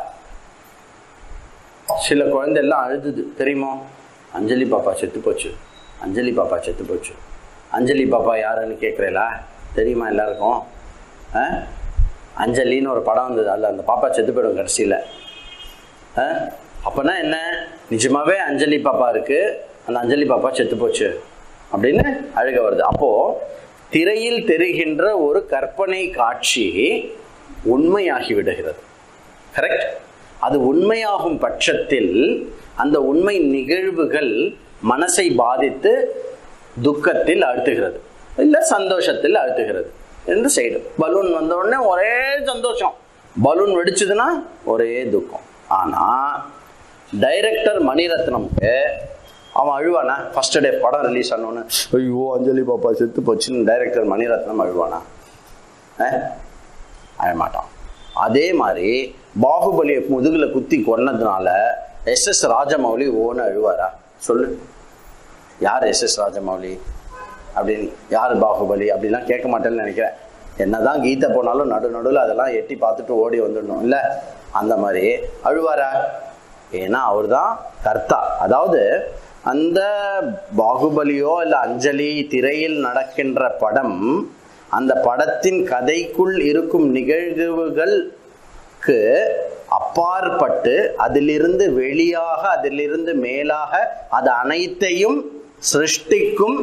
சில குழந்தை எல்லாம் அழுதுது தெரியுமா அஞ்சலி பாப்பா செத்து போச்சு அஞ்சலி பாப்பா செத்து போச்சு அஞ்சலி பாப்பா யாருன்னு கேட்குறீங்களா தெரியுமா எல்லாருக்கும் ஆ? அஞ்சலின்னு ஒரு படம் வந்தது அதில் அந்த பாப்பா செத்து போயிடும் கடைசியில் அப்போனா என்ன நிஜமாவே அஞ்சலி பாப்பா இருக்கு அந்த அஞ்சலி பாப்பா செத்து போச்சு அப்படின்னு அழுக வருது அப்போ திரையில் தெரிகின்ற ஒரு கற்பனை காட்சி உண்மையாகி விடுகிறது கரெக்ட் அது உண்மையாகும் பட்சத்தில் அந்த உண்மை நிகழ்வுகள் மனசை பாதித்து துக்கத்தில் அழுத்துகிறது இல்ல சந்தோஷத்தில் அழுத்துகிறது என்று சைடு பலூன் வந்த உடனே ஒரே சந்தோஷம் பலூன் வெடிச்சதுன்னா ஒரே துக்கம் ஆனா டைரக்டர் மணிரத்னம்க்கு அவன் அழுவானா ஃபர்ஸ்ட் டே படம் ரிலீஸ் ஆனோன்னு ஐயோ அஞ்சலி பாப்பா செத்து போச்சுன்னு டைரக்டர் மணிரத்னம் அழுவானா அஹ்? அழமாட்டான் அதே மாதிரி பாகுபலியை முதுகுல குத்தி கொன்னதுனால எஸ் எஸ் ராஜமௌலி ஓன்னு அழுவாரா சொல்லு யார் எஸ் எஸ் ராஜமௌலி அப்படின்னு யார் பாகுபலி அப்படிலாம் கேட்க மாட்டேன்னு நினைக்கிறேன் என்னதான் கீதை போனாலும் நடு நடுவில் அதெல்லாம் எட்டி பார்த்துட்டு ஓடி வந்துடணும் இல்லை அந்த மாதிரி அழுவாரா ஏன்னா அவர் தான் கர்த்தா அதாவது அந்த பாகுபலியோ இல்லை அஞ்சலி திரையில் நடக்கின்ற படம் அந்த படத்தின் கதைக்குள் இருக்கும் நிகழ்வுகளுக்கு அப்பாற்பட்டு அதிலிருந்து வெளியாக அதிலிருந்து மேலாக அது அனைத்தையும் சிருஷ்டிக்கும்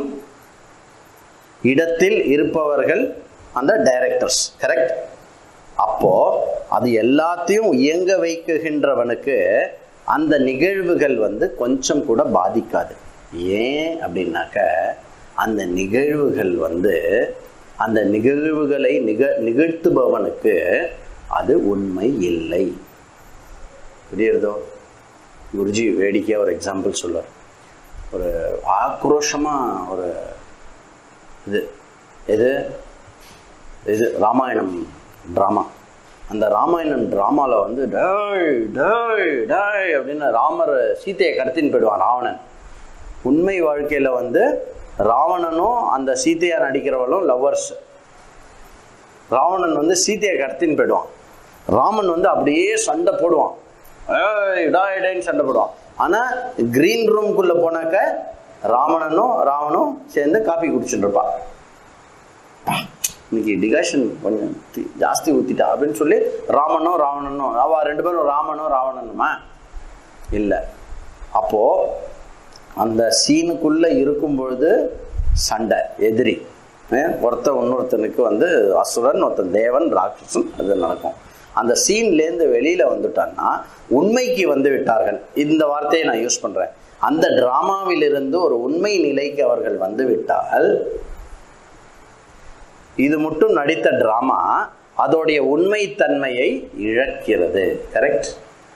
இடத்தில் இருப்பவர்கள் அந்த டைரக்டர்ஸ் கரெக்ட் அப்போ அது எல்லாத்தையும் இயங்க வைக்குகின்றவனுக்கு அந்த நிகழ்வுகள் வந்து கொஞ்சம் கூட பாதிக்காது ஏன் அப்படின்னாக்க அந்த நிகழ்வுகள் வந்து அந்த நிகழ்வுகளை நிக நிகழ்த்துபவனுக்கு அது உண்மை இல்லை புரியுறதோ குருஜி வேடிக்கையாக ஒரு எக்ஸாம்பிள் சொல்லுவார் ஒரு ஆக்ரோஷமாக ஒரு இது எது இது ராமாயணம் ட்ராமா அந்த ராமாயணம் ட்ராமாவில் வந்து டேய் டேய் டேய் அப்படின்னு ராமர் சீதையை கடத்தின்னு போயிடுவான் ராவணன் உண்மை வாழ்க்கையில் வந்து ராவணனும் அந்த சீதையா நடிக்கிறவளும் லவ்வர்ஸ் ராவணன் வந்து சீதையை கடத்தின்னு போயிடுவான் ராமன் வந்து அப்படியே சண்டை போடுவான் ஏய் டாய் டாய்ன்னு சண்டை போடுவான் ஆனால் கிரீன் ரூம்குள்ளே போனாக்க ராவணனும் ராவனும் சேர்ந்து காப்பி குடிச்சுட்டு இருப்பான் இன்னைக்கு டிகாஷன் கொஞ்சம் தி- ஜாஸ்தி ஊத்திட்டா அப்படின்னு சொல்லி ராமனும் ராவணனும் அவ ரெண்டு பேரும் ராமனும் ராவணனுமா இல்லை அப்போ அந்த சீனுக்குள்ள இருக்கும் பொழுது சண்டை எதிரி அஹ் ஒருத்தன் இன்னொருத்தனுக்கு வந்து அசுரன் ஒருத்தன் தேவன் ராட்சசன் அது நடக்கும் அந்த சீன்லேருந்து வெளியில வந்துட்டான்னா உண்மைக்கு வந்து விட்டார்கள் இந்த வார்த்தையை நான் யூஸ் பண்றேன் அந்த டிராமாவிலிருந்து ஒரு உண்மை நிலைக்கு அவர்கள் வந்து விட்டால் இது மட்டும் நடித்த டிராமா அதோடைய உண்மைத்தன்மையை இழக்கிறது கரெக்ட்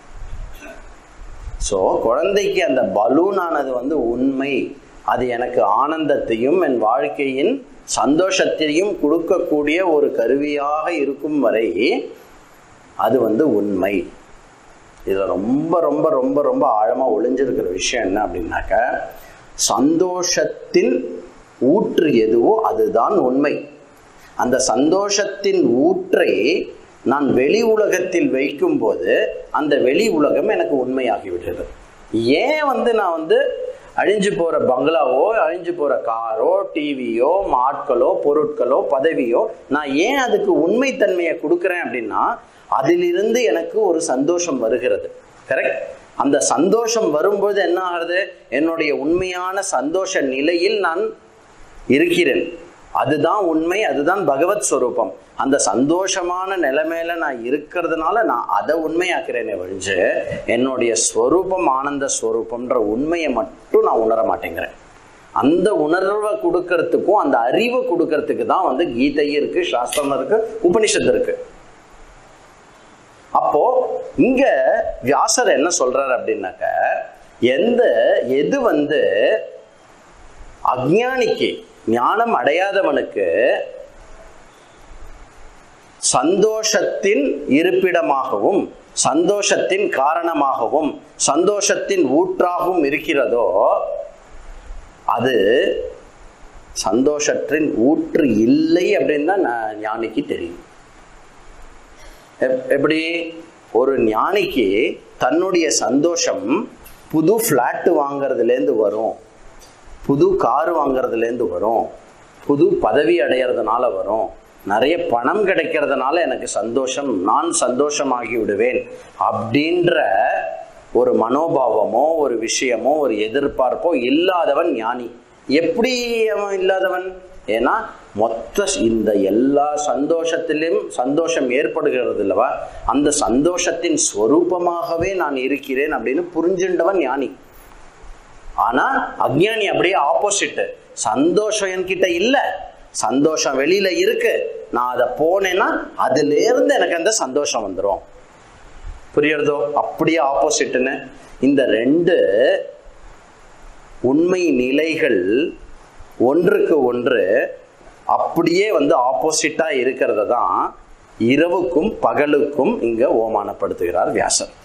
ஸோ குழந்தைக்கு அந்த பலூனானது வந்து உண்மை அது எனக்கு ஆனந்தத்தையும் என் வாழ்க்கையின் சந்தோஷத்தையும் கொடுக்கக்கூடிய ஒரு கருவியாக இருக்கும் வரை அது வந்து உண்மை இதில் ரொம்ப ரொம்ப ரொம்ப ரொம்ப ஆழமாக ஒளிஞ்சிருக்கிற விஷயம் என்ன அப்படின்னாக்க சந்தோஷத்தின் ஊற்று எதுவோ அதுதான் உண்மை அந்த சந்தோஷத்தின் ஊற்றை நான் வெளி உலகத்தில் வைக்கும்போது அந்த வெளி உலகம் எனக்கு உண்மையாகி விடுகிறது ஏன் வந்து நான் வந்து அழிஞ்சு போற பங்களாவோ அழிஞ்சு போற காரோ டிவியோ ஆட்களோ பொருட்களோ பதவியோ நான் ஏன் அதுக்கு உண்மைத்தன்மையை கொடுக்குறேன் அப்படின்னா அதிலிருந்து எனக்கு ஒரு சந்தோஷம் வருகிறது கரெக்ட் அந்த சந்தோஷம் வரும்போது என்ன ஆகுது என்னுடைய உண்மையான சந்தோஷ நிலையில் நான் இருக்கிறேன் அதுதான் உண்மை அதுதான் பகவத் ஸ்வரூபம் அந்த சந்தோஷமான நிலைமையில நான் இருக்கிறதுனால நான் அதை உண்மையாக்குறேனே ஒழிஞ்சு என்னுடைய ஸ்வரூபம் ஆனந்த ஸ்வரூபம்ன்ற உண்மையை மட்டும் நான் உணர மாட்டேங்கிறேன் அந்த உணர்வை கொடுக்கறதுக்கும் அந்த அறிவை கொடுக்கறதுக்கு தான் வந்து கீதை இருக்கு சாஸ்திரம் இருக்கு உபனிஷத்து இருக்கு அப்போ இங்க வியாசர் என்ன சொல்றாரு அப்படின்னாக்க எந்த எது வந்து அஜ்ஞானிக்கு ஞானம் அடையாதவனுக்கு சந்தோஷத்தின் இருப்பிடமாகவும் சந்தோஷத்தின் காரணமாகவும் சந்தோஷத்தின் ஊற்றாகவும் இருக்கிறதோ அது சந்தோஷத்தின் ஊற்று இல்லை அப்படின்னு தான் நான் ஞானிக்கு தெரியும் எப்- எப்படி ஒரு ஞானிக்கு தன்னுடைய சந்தோஷம் புது ஃப்ளாட்டு வாங்குறதுலேருந்து வரும் புது கார் வாங்குறதுலேருந்து வரும் புது பதவி அடையிறதுனால வரும் நிறைய பணம் கிடைக்கிறதுனால எனக்கு சந்தோஷம் நான் சந்தோஷமாகி விடுவேன் அப்படின்ற ஒரு மனோபாவமோ ஒரு விஷயமோ ஒரு எதிர்பார்ப்போ இல்லாதவன் ஞானி எப்படி அவன் இல்லாதவன் ஏன்னா மொத்த இந்த எல்லா சந்தோஷத்திலும் சந்தோஷம் ஏற்படுகிறது இல்லவா அந்த சந்தோஷத்தின் ஸ்வரூபமாகவே நான் இருக்கிறேன் அப்படின்னு புரிஞ்சுண்டவன் ஞானி ஆனா அஜ்ஞானி அப்படியே ஆப்போசிட் சந்தோஷம் என்கிட்ட இல்ல சந்தோஷம் வெளியில இருக்கு நான் அதை போனேன்னா அதுல இருந்து எனக்கு அந்த சந்தோஷம் வந்துடும் புரியுறதோ அப்படியே ஆப்போசிட்னு இந்த ரெண்டு உண்மை நிலைகள் ஒன்றுக்கு ஒன்று அப்படியே வந்து ஆப்போசிட்டா இருக்கிறத தான் இரவுக்கும் பகலுக்கும் இங்க ஓமானப்படுத்துகிறார் வியாசர்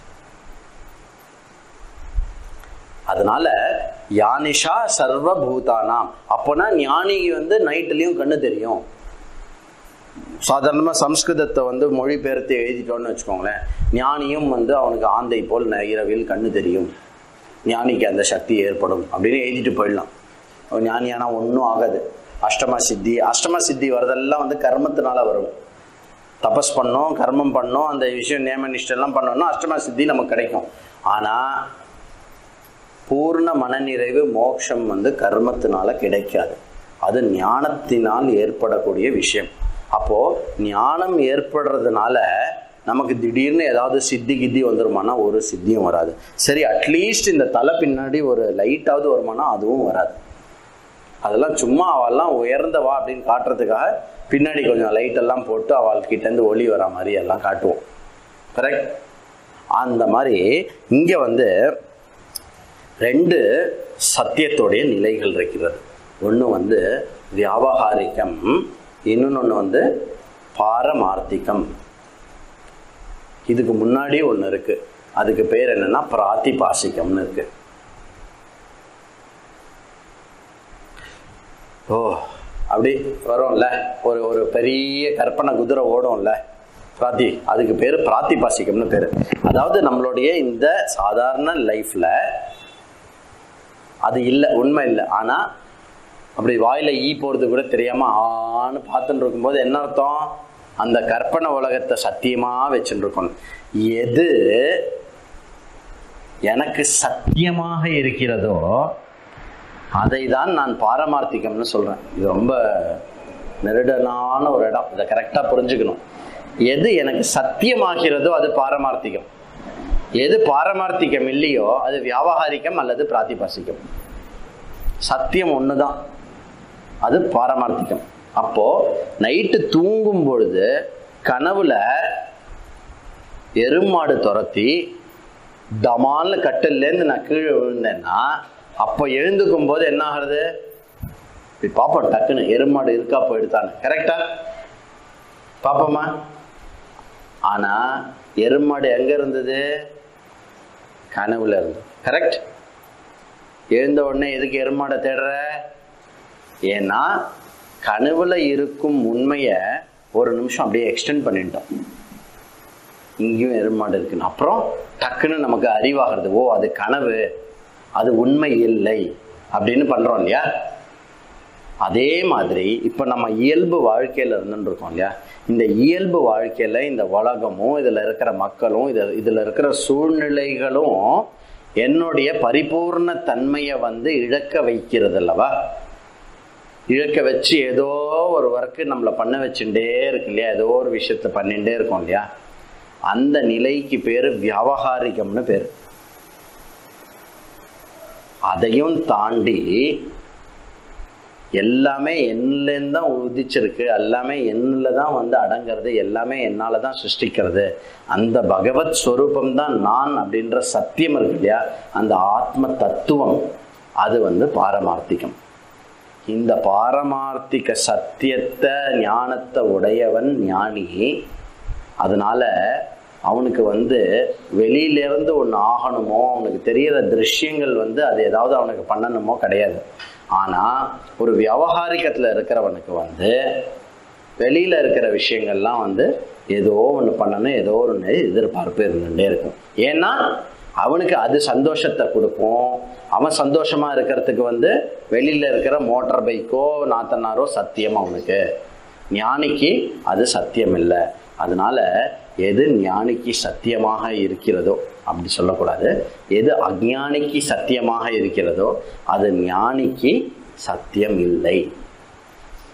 அதனால யானிஷா சர்வபூதானாம் அப்போனா ஞானிக்கு வந்து நைட்லயும் கண்ணு தெரியும் சாதாரணமாக சம்ஸ்கிருதத்தை வந்து மொழிபெயர்த்து எழுதிட்டோன்னு வச்சுக்கோங்களேன் ஞானியும் வந்து அவனுக்கு ஆந்தை போல் ந- இரவில் கண்ணு தெரியும் ஞானிக்கு அந்த சக்தி ஏற்படும் அப்படின்னு எழுதிட்டு போயிடலாம் அவன் ஞானியானா ஒன்றும் ஆகாது அஷ்டம சித்தி அஷ்டம சித்தி வரதெல்லாம் வந்து கர்மத்தினால வரும் தபஸ் பண்ணோம் கர்மம் பண்ணோம் அந்த விஷயம் நேம நிஷ்டெல்லாம் பண்ணோம்னா அஷ்டம சித்தி நமக்கு கிடைக்கும் ஆனால் பூர்ண மனநிறைவு மோட்சம் வந்து கர்மத்தினால கிடைக்காது அது ஞானத்தினால் ஏற்படக்கூடிய விஷயம் அப்போ ஞானம் ஏற்படுறதுனால நமக்கு திடீர்னு ஏதாவது சித்தி கித்தி வந்துருமானா ஒரு சித்தியும் வராது சரி அட்லீஸ்ட் இந்த தலை பின்னாடி ஒரு லைட்டாவது வருமானா அதுவும் வராது அதெல்லாம் சும்மா அவெல்லாம் உயர்ந்தவா அப்படின்னு காட்டுறதுக்காக பின்னாடி கொஞ்சம் லைட் எல்லாம் போட்டு அவள் கிட்டேருந்து ஒளி வர மாதிரி எல்லாம் காட்டுவோம் கரெக்ட் அந்த மாதிரி இங்கே வந்து ரெண்டு சத்தியத்துடைய நிலைகள் இருக்கிறது ஒன்று வந்து வியாபகாரிகம் இன்னொன்று வந்து பாரமார்த்திகம் இதுக்கு முன்னாடி ஒன்று இருக்கு அதுக்கு பேர் என்னன்னா பிராத்திபாசிகம்னு இருக்கு ஓ அப்படி வரும்ல ஒரு ஒரு பெரிய கற்பனை குதிரை ஓடும்ல பிராத்தி அதுக்கு பேர் பிராத்திபாசிகம்னு பேர் அதாவது நம்மளுடைய இந்த சாதாரண லைஃப்ல அது இல்லை உண்மை இல்லை ஆனால் அப்படி வாயில ஈ போகிறது கூட தெரியாம ஆன்னு பார்த்துட்டு இருக்கும்போது என்ன அர்த்தம் அந்த கற்பனை உலகத்தை சத்தியமா வச்சுட்டு இருக்கணும் எது எனக்கு சத்தியமாக இருக்கிறதோ அதை தான் நான் பாரமார்த்திகம்னு சொல்றேன் இது ரொம்ப நெருடனான ஒரு இடம் இதை கரெக்டாக புரிஞ்சுக்கணும் எது எனக்கு சத்தியமாகிறதோ அது பாரமார்த்திகம் எது பாரமார்த்திகம் இல்லையோ அது வியாபகாரிகம் அல்லது பிராத்திபாசிகம் சத்தியம் ஒண்ணுதான் அது பாரமார்த்திகம் அப்போ நைட்டு தூங்கும் பொழுது கனவுல எருமாடு துரத்தி டமால்னு கட்டிலேருந்து நான் கீழே விழுந்தேன்னா அப்போ எழுந்துக்கும் போது என்ன ஆகுறது இப்படி பாப்போம் டக்குன்னு எருமாடு இருக்கா போயிடுதான்னு கரெக்டா பாப்போமா ஆனா எருமாடு எங்க இருந்தது கனவுல இருந்தது கரெக்ட் எழுந்த உடனே எதுக்கு எருமாடை தேடுற ஏன்னா கனவுல இருக்கும் உண்மையை ஒரு நிமிஷம் அப்படியே எக்ஸ்டெண்ட் பண்ணிட்டோம் இங்கேயும் எருமாடு இருக்குன்னு அப்புறம் டக்குன்னு நமக்கு அறிவாகிறது ஓ அது கனவு அது உண்மை இல்லை அப்படின்னு பண்றோம் இல்லையா அதே மாதிரி இப்போ நம்ம இயல்பு வாழ்க்கையில் இருந்துட்டு இருக்கோம் இல்லையா இந்த இயல்பு வாழ்க்கையில் இந்த உலகமும் இதில் இருக்கிற மக்களும் இதில் இதில் இருக்கிற சூழ்நிலைகளும் என்னுடைய பரிபூர்ண தன்மையை வந்து இழக்க வைக்கிறது அல்லவா இழக்க வச்சு ஏதோ ஒரு ஒர்க்கு நம்மளை பண்ண வச்சுட்டே இருக்கு இல்லையா ஏதோ ஒரு விஷயத்த பண்ணிட்டே இருக்கோம் இல்லையா அந்த நிலைக்கு பேர் வியாபகாரிகம்னு பேர் அதையும் தாண்டி எல்லாமே என்னிலேருந்து தான் உதிச்சிருக்கு எல்லாமே என்னில் தான் வந்து அடங்கிறது எல்லாமே என்னால் தான் சிருஷ்டிக்கிறது அந்த பகவத் ஸ்வரூபம் தான் நான் அப்படின்ற சத்தியம் இருக்கு இல்லையா அந்த ஆத்ம தத்துவம் அது வந்து பாரமார்த்திகம் இந்த பாரமார்த்திக சத்தியத்தை ஞானத்தை உடையவன் ஞானி அதனால அவனுக்கு வந்து வெளியிலேருந்து ஒன்று ஆகணுமோ அவனுக்கு தெரியிற திருஷ்யங்கள் வந்து அது ஏதாவது அவனுக்கு பண்ணணுமோ கிடையாது ஆனால் ஒரு வியாபகாரிகத்தில் இருக்கிறவனுக்கு வந்து வெளியில் இருக்கிற விஷயங்கள்லாம் வந்து ஏதோ ஒன்று பண்ணணும் ஏதோ ஒன்று எதிர்பார்ப்பு இருந்துகிட்டே இருக்கும் ஏன்னா அவனுக்கு அது சந்தோஷத்தை கொடுக்கும் அவன் சந்தோஷமாக இருக்கிறதுக்கு வந்து வெளியில் இருக்கிற மோட்டார் பைக்கோ நாத்தனாரோ சத்தியம் அவனுக்கு ஞானிக்கு அது சத்தியம் இல்லை அதனால எது ஞானிக்கு சத்தியமாக இருக்கிறதோ அப்படி சொல்லக்கூடாது எது அஜ்ஞானிக்கு சத்தியமாக இருக்கிறதோ அது ஞானிக்கு சத்தியம் இல்லை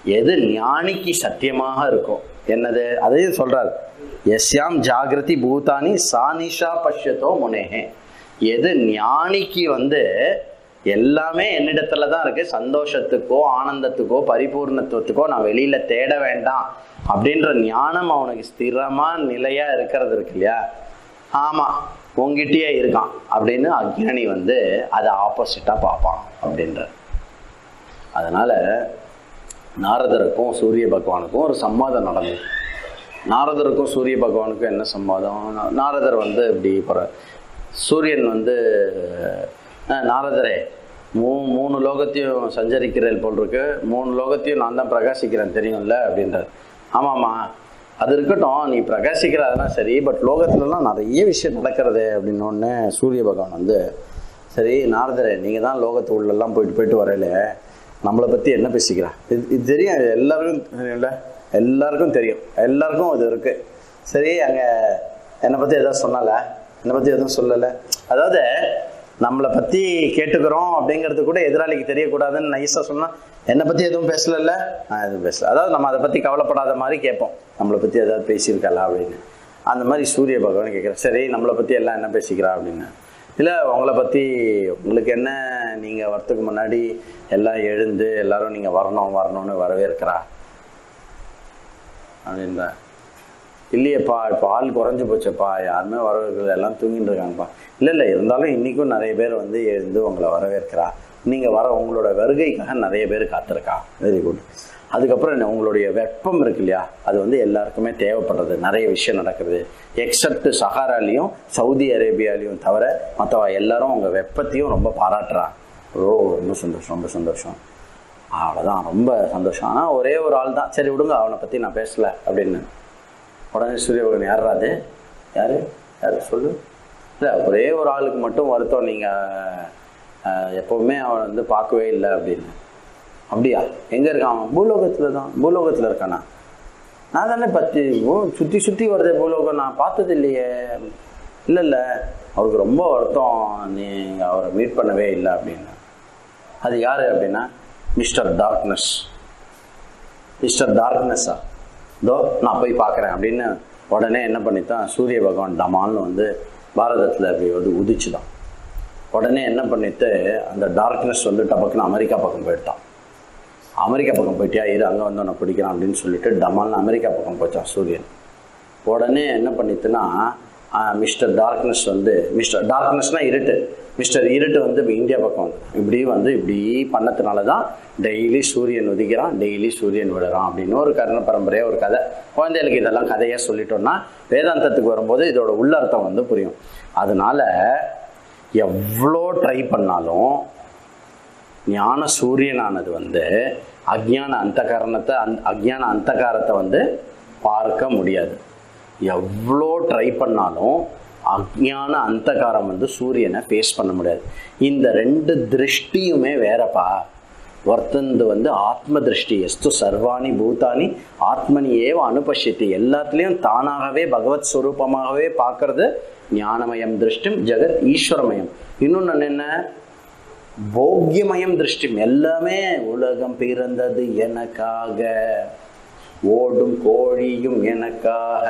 எது ஞானிக்கு சத்தியமாக இருக்கும் என்னது அதையும் சொல்றார் எஸ்யாம் ஜாகிரதி பூதானி சானிஷா பஷ்யத்தோ முனேஹே எது ஞானிக்கு வந்து எல்லாமே என்னிடத்துல தான் இருக்கு சந்தோஷத்துக்கோ ஆனந்தத்துக்கோ பரிபூர்ணத்துவத்துக்கோ நான் வெளியில தேட வேண்டாம் அப்படின்ற ஞானம் அவனுக்கு ஸ்திரமா நிலையா இருக்கிறது இருக்கு இல்லையா ஆமா உங்ககிட்டயே இருக்கான் அப்படின்னு அஜ்ஞானி வந்து அதை ஆப்போசிட்டா பார்ப்பான் அப்படின்ற அதனால நாரதருக்கும் சூரிய பகவானுக்கும் ஒரு சம்வாதம் நடந்தது நாரதருக்கும் சூரிய பகவானுக்கும் என்ன சம்வாதம் நா- நாரதர் வந்து இப்படி போற சூரியன் வந்து "அஹ், நாரதரே மூ மூணு லோகத்தையும் சஞ்சரிக்கிறேன் போல் இருக்கு மூணு லோகத்தையும் நான் தான் பிரகாசிக்கிறேன் தெரியும்ல அப்படின்றார் ஆமாம்மா அது இருக்கட்டும் நீ பிரகாசிக்கிற அதெல்லாம் சரி பட் லோகத்துலலாம் நிறைய விஷயம் நடக்கிறது அப்படின்னு ஒன்று சூரிய பகவான் வந்து சரி நாரதரே நீங்கள் தான் லோகத்து உள்ளெல்லாம் போயிட்டு போயிட்டு வரையில நம்மளை பற்றி என்ன பேசிக்கிறா இது இது தெரியும் இது எல்லாருக்கும் தெரியும்ல எல்லாருக்கும் தெரியும் எல்லாருக்கும் இது இருக்கு சரி அங்கே என்னை பற்றி எதாவது சொன்னால என்னை பற்றி எதுவும் சொல்லலை அதாவது நம்மளை பற்றி கேட்டுக்கிறோம் அப்படிங்கிறது கூட எதிராளிக்கு தெரியக்கூடாதுன்னு நைஸாக சொன்னால் என்னை பற்றி எதுவும் பேசலைல்ல நான் எதுவும் பேசல அதாவது நம்ம அதை பற்றி கவலைப்படாத மாதிரி கேட்போம் நம்மளை பற்றி ஏதாவது பேசியிருக்காளா அப்படின்னு அந்த மாதிரி சூரிய பகவான் கேட்குறேன் சரி நம்மளை பற்றி எல்லாம் என்ன பேசிக்கிறா அப்படின்னு இல்லை உங்களை பற்றி உங்களுக்கு என்ன நீங்கள் வரத்துக்கு முன்னாடி எல்லாம் எழுந்து எல்லாரும் நீங்கள் வரணும் வரணும்னு வரவேற்கிறா அப்படின்றா இல்லையேப்பா இப்போ ஆள் குறைஞ்சு போச்சேப்பா யாருமே வரவேற்கிறது எல்லாம் தூங்கிட்டு இருக்காங்கப்பா இல்லை இல்லை இருந்தாலும் இன்றைக்கும் நிறைய பேர் வந்து எழுந்து உங்களை வரவேற்கிறா நீங்கள் வர உங்களோட வருகைக்காக நிறைய பேர் காத்திருக்கா வெரி குட் அதுக்கப்புறம் என்ன உங்களுடைய வெப்பம் இருக்கு இல்லையா அது வந்து எல்லாருக்குமே தேவைப்படுறது நிறைய விஷயம் நடக்குது எக்ஸப்ட் சஹாராலையும் சவுதி அரேபியாலையும் தவிர மற்றவ எல்லாரும் உங்கள் வெப்பத்தையும் ரொம்ப பாராட்டுறா ஓ ரொம்ப சந்தோஷம் ரொம்ப சந்தோஷம் அவ்வளோதான் ரொம்ப சந்தோஷம் ஆனால் ஒரே ஒரு ஆள் தான் சரி விடுங்க அவனை பற்றி நான் பேசல அப்படின்னு உடனே சூரியபகவான் யாரா அது யாரு யாரு சொல்லு இல்லை ஒரே ஒரு ஆளுக்கு மட்டும் வருத்தம் நீங்கள் எப்போவுமே அவன் வந்து பார்க்கவே இல்லை அப்படின்னு அப்படியா எங்கே இருக்கான் அவன் பூலோகத்தில் தான் பூலோகத்தில் இருக்கானா நான் தானே பத்தி ஓ சுற்றி சுற்றி வருதே பூலோகம் நான் பார்த்தது இல்லையே இல்லை இல்லை அவருக்கு ரொம்ப வருத்தம் நீ அவரை மீட் பண்ணவே இல்லை அப்படின்னு அது யார் அப்படின்னா மிஸ்டர் டார்க்னஸ் மிஸ்டர் டார்க்னஸ்ஸா இதோ நான் போய் பார்க்குறேன் அப்படின்னு உடனே என்ன பண்ணித்தான் சூரிய பகவான் டமால்னு வந்து பாரதத்தில் அப்படி வந்து உதிச்சுதான் உடனே என்ன பண்ணிட்டு அந்த டார்க்னஸ் வந்து டபக்குன்னு அமெரிக்கா பக்கம் போயிட்டான் அமெரிக்கா பக்கம் போயிட்டியா இரு அங்கே வந்து உன்னை பிடிக்கிறான் அப்படின்னு சொல்லிட்டு டமால்னு அமெரிக்கா பக்கம் போச்சான் சூரியன் உடனே என்ன பண்ணிட்டுன்னா மிஸ்டர் டார்க்னஸ் வந்து மிஸ்டர் டார்க்னஸ்னா இருட்டு மிஸ்டர் இருட்டு வந்து இப்ப இந்தியா பக்கம் வந்து இப்படி வந்து இப்படி பண்ணதுனால தான் டெய்லி சூரியன் உதிக்கிறான் டெய்லி சூரியன் விழுறான் அப்படின்னு ஒரு கர்ண பரம்பரையாக ஒரு கதை குழந்தைகளுக்கு இதெல்லாம் கதையாக சொல்லிட்டோம்னா வேதாந்தத்துக்கு வரும்போது இதோட உள்ளர்த்தம் வந்து புரியும் அதனால எவ்வளோ ட்ரை பண்ணாலும் ஞான சூரியனானது வந்து அஜ்ஞான அந்தகரணத்தை அந் அஜ்ஞான அந்தகாரத்தை வந்து பார்க்க முடியாது எவ்வளோ ட்ரை பண்ணாலும் அஜ்ஞான அந்தகாரம் வந்து சூரியனை ஃபேஸ் பண்ண முடியாது இந்த ரெண்டு திருஷ்டியுமே வேறப்பா ஒருத்தந்து வந்து ஆத்ம திருஷ்டி எஸ்து சர்வாணி பூதானி ஆத்மனி ஏவ அனுபஷித்து எல்லாத்துலேயும் தானாகவே பகவத் ஸ்வரூபமாகவே பார்க்கறது ஞானமயம் திருஷ்டிம் ஜெகத் ஈஸ்வரமயம் இன்னொன்று என்ன போக்கியமயம் திருஷ்டிம் எல்லாமே உலகம் பிறந்தது எனக்காக ஓடும் கோழியும் எனக்காக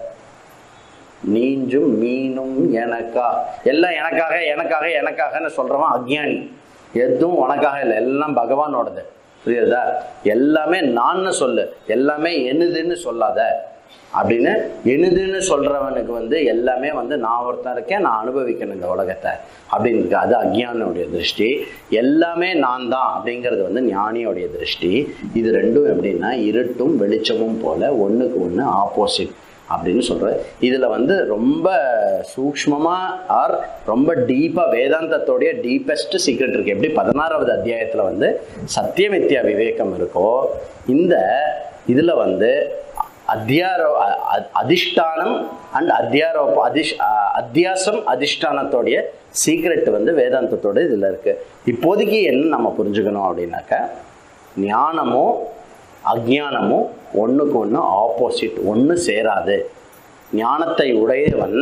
நீஞ்சும் மீனும் எனக்கா எல்லாம் எனக்காக எனக்காக எனக்காகன்னு சொல்றவன் அக்ஞானி எதுவும் உனக்காக இல்லை எல்லாம் பகவானோடது புரியுதா எல்லாமே நான்னு சொல்லு எல்லாமே எனதுன்னு சொல்லாத அப்படின்னு எனதுன்னு சொல்றவனுக்கு வந்து எல்லாமே வந்து நான் ஒருத்தன் இருக்கேன் நான் அனுபவிக்கணும் இந்த உலகத்தை அப்படின்னு இருக்கு அது அக்ஞானுடைய திருஷ்டி எல்லாமே நான் தான் அப்படிங்கிறது வந்து ஞானியோடைய திருஷ்டி இது ரெண்டும் எப்படின்னா இருட்டும் வெளிச்சமும் போல ஒண்ணுக்கு ஒண்ணு ஆப்போசிட் அப்படின்னு சொல்ற இதுல வந்து ரொம்ப சூக்ஷ்மமா ஆர் ரொம்ப டீப்பா வேதாந்தத்தோடைய டீப்பஸ்ட் சீக்ரெட் இருக்கு எப்படி பதினாறாவது அத்தியாயத்துல வந்து சத்தியமித்யா விவேகம் இருக்கோ இந்த இதுல வந்து அத்தியாரோ அ- அ- அதிஷ்டானம் அண்ட் அத்தியாரோப அதிஷ் அ- அத்தியாசம் அதிஷ்டானத்தோடைய சீக்ரெட் வந்து வேதாந்தத்தோட இதுல இருக்கு இப்போதைக்கு என்ன நம்ம புரிஞ்சுக்கணும் அப்படின்னாக்க ஞானமும் அஜ்ஞானமும் ஒண்ணுக்கு ஒன்று ஆப்போசிட் ஒன்று சேராது ஞானத்தை உடையவன்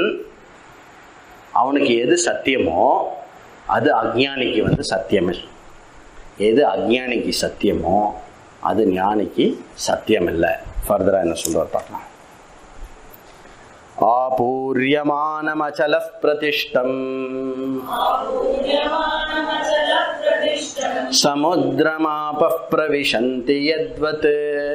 அவனுக்கு எது சத்தியமோ அது அஜ்ஞானிக்கு வந்து சத்தியமே எது அஜ்ஞானிக்கு சத்தியமோ அது ஞானிக்கு சத்தியம் இல்லை ஃபர்தராக என்ன சொல்றார் பார்க்கலாம் ஆபூரியமானமச்சல பிரதிஷ்டம் आपूर्यमाणमचलप्रतिष्ठम् சமுத்திரமாப பிரவிசந்தி யத்வத்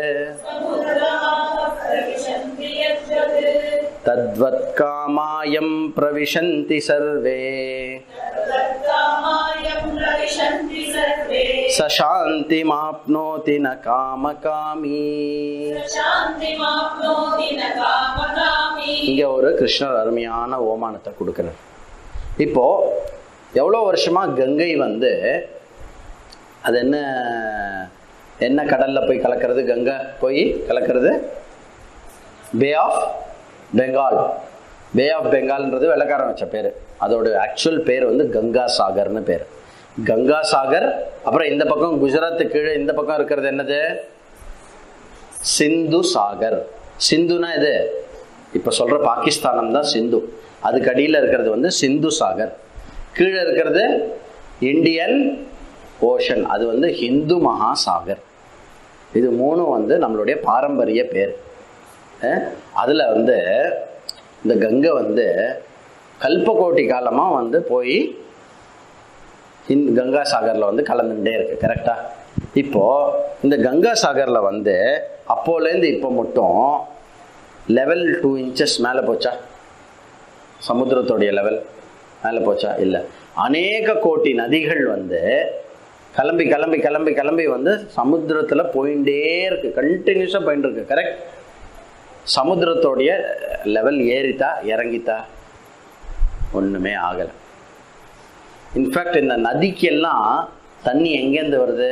समुद्रमापप्रविशन्ति यद्वत् தத்வத் காமாயம் பிரவிசந்தி சர்வே तत्कामायं प्रविशन्ति सर्वे ச சாந்திமாப்னோதி ந காமகாமி शान्तिमाप्नोति न कामकामी இங்க ஒரு கிருஷ்ணர் அருமையான ஓமானத்தை கொடுக்கிறார் இப்போ எவ்வளோ வருஷமா கங்கை வந்து அது என்ன என்ன கடல்ல போய் கலக்கிறது கங்கை போய் கலக்கிறது bay of Bengal bay of பெங்கால்ன்றது வெள்ளக்காரன் வச்ச பேர் அதோட ஆக்சுவல் பேர் வந்து கங்கா சாகர்னு பேர் கங்கா சாகர் அப்புறம் இந்த பக்கம் குஜராத் கீழே இந்த பக்கம் இருக்கிறது என்னது சிந்து சாகர் சிந்துனா இது இப்ப சொல்ற பாகிஸ்தானம் தான் சிந்து அதுக்கு அடியில் இருக்கிறது வந்து சிந்து சாகர் கீழே இருக்கிறது இந்தியன் ஓஷன் அது வந்து ஹிந்து மகாசாகர் இது மூணும் வந்து நம்மளுடைய பாரம்பரிய பேர் அஹ் அதுல வந்து இந்த கங்கை வந்து கல்பகோட்டி காலமா வந்து போய் இந்த கங்கா சாகர்ல வந்து கலந்துட்டே இருக்கு கரெக்டா இப்போ இந்த கங்கா சாகர்ல வந்து அப்போலேருந்து இப்போ மட்டும் லெவல் டூ இன்ச்சஸ் மேலே போச்சா சமுத்திரத்துடைய லெவல் மேலே போச்சா இல்லை அநேக கோடி நதிகள் வந்து கிளம்பி கிளம்பி கிளம்பி கிளம்பி வந்து சமுத்திரத்தில் போயிட்டே இருக்கு கண்டினியூஸாக போயிட்டு இருக்கு கரெக்ட் சமுத்திரத்தோடைய லெவல் ஏறித்தா இறங்கித்தா ஒன்றுமே ஆகலை இன்ஃபேக்ட் இந்த நதிக்கெல்லாம் தண்ணி எங்கேருந்து வருது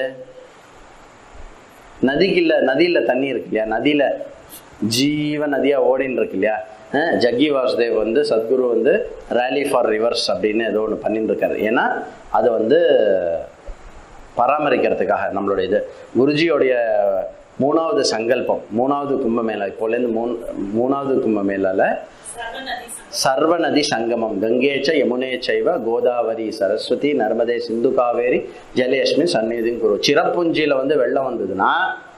நதிக்கு இல்ல நதியில தண்ணி இருக்கு இல்லையா நதியில ஜீவ நதியா ஓடின்னு இருக்கு இல்லையா அஹ் ஜக்கி வாசுதேவ் வந்து சத்குரு வந்து ரேலி ஃபார் ரிவர்ஸ் அப்படின்னு ஏதோ ஒன்று பண்ணிட்டு இருக்காரு ஏன்னா அது வந்து பராமரிக்கிறதுக்காக நம்மளுடைய இது குருஜியோடைய மூணாவது சங்கல்பம் மூணாவது கும்பமேளா இப்போலேருந்து மூணு மூணாவது கும்பமேளால सर्वनदी சர்வநதி சங்கமம் கங்கேச்ச யமுனே சைவ கோதாவரி சரஸ்வதி நர்மதே சிந்து காவேரி ஜலேஷ்மி சந்நிதி குரு சிறப்புஞ்சியில வந்து வெள்ளம் வந்ததுன்னா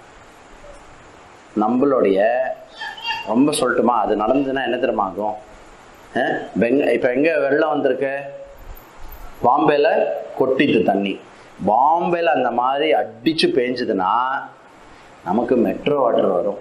நம்மளுடைய ரொம்ப சொல்லட்டுமா அது நடந்ததுன்னா என்ன தெரியுமா ஆகும் அஹ் பெங்க இப்போ எங்க வெள்ளம் வந்திருக்கு பாம்பேல கொட்டித்து தண்ணி பாம்பேல அந்த மாதிரி அடிச்சு பேஞ்சுதுன்னா நமக்கு மெட்ரோ வாட்டர் வரும்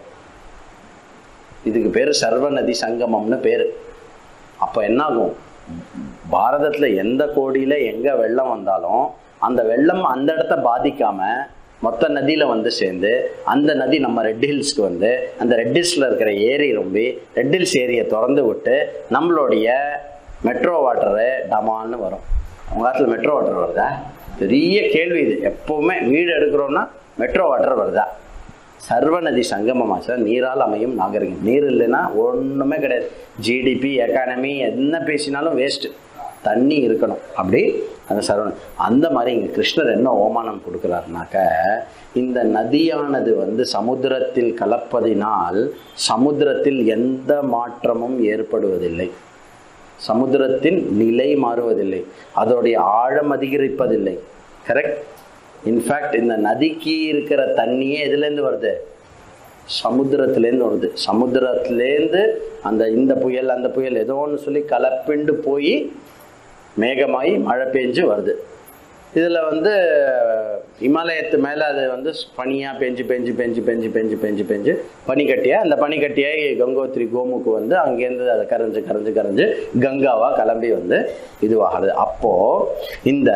இதுக்கு பேர் சர்வநதி சங்கமம்னு பேர் அப்போ என்னாகும் பாரதத்தில் எந்த கோடியில் எங்கே வெள்ளம் வந்தாலும் அந்த வெள்ளம் அந்த இடத்த பாதிக்காம மொத்த நதியில் வந்து சேர்ந்து அந்த நதி நம்ம ரெட் ஹில்ஸ்க்கு வந்து அந்த ரெட் ஹில்ஸில் இருக்கிற ஏரி ரொம்பி ரெட் ஹில்ஸ் ஏரியை திறந்து விட்டு நம்மளுடைய மெட்ரோ வாட்டரு டமால்னு வரும் உங்கள் காலத்தில் மெட்ரோ வாட்டர் வருதா பெரிய கேள்வி இது எப்போவுமே வீடு எடுக்கிறோம்னா மெட்ரோ வாட்டர் வருதா சர்வநதி சங்கமமா சார் நீரால் அமையும் நாகரிகம் நீர் இல்லைன்னா ஒன்றுமே கிடையாது ஜிடிபி எக்கானமி என்ன பேசினாலும் வேஸ்ட்டு தண்ணி இருக்கணும் அப்படி அந்த சர்வ அந்த மாதிரி இங்கே கிருஷ்ணர் என்ன ஓமானம் கொடுக்குறாருனாக்க இந்த நதியானது வந்து சமுத்திரத்தில் கலப்பதினால் சமுத்திரத்தில் எந்த மாற்றமும் ஏற்படுவதில்லை சமுத்திரத்தின் நிலை மாறுவதில்லை அதோடைய ஆழம் அதிகரிப்பதில்லை கரெக்ட் இன்ஃபேக்ட் இந்த நதிக்கு இருக்கிற தண்ணியே எதுலேருந்து வருது சமுத்திரத்துலேருந்து வருது சமுத்திரத்துலேருந்து அந்த இந்த புயல் அந்த புயல் ஏதோ ஒன்று சொல்லி கலப்பிண்டு போய் மேகமாகி மழை பெஞ்சு வருது இதில் வந்து இமாலயத்து மேலே அது வந்து பனியாக பெஞ்சு பெஞ்சு பெஞ்சு பெஞ்சு பெஞ்சு பெஞ்சு பெஞ்சு பனிக்கட்டியாக அந்த பனிக்கட்டியாகி கங்கோத்ரி கோமுக்கு வந்து அங்கேருந்து அதை கரைஞ்சு கரைஞ்சு கரைஞ்சு கங்காவாக கிளம்பி வந்து இதுவாகிறது அப்போது இந்த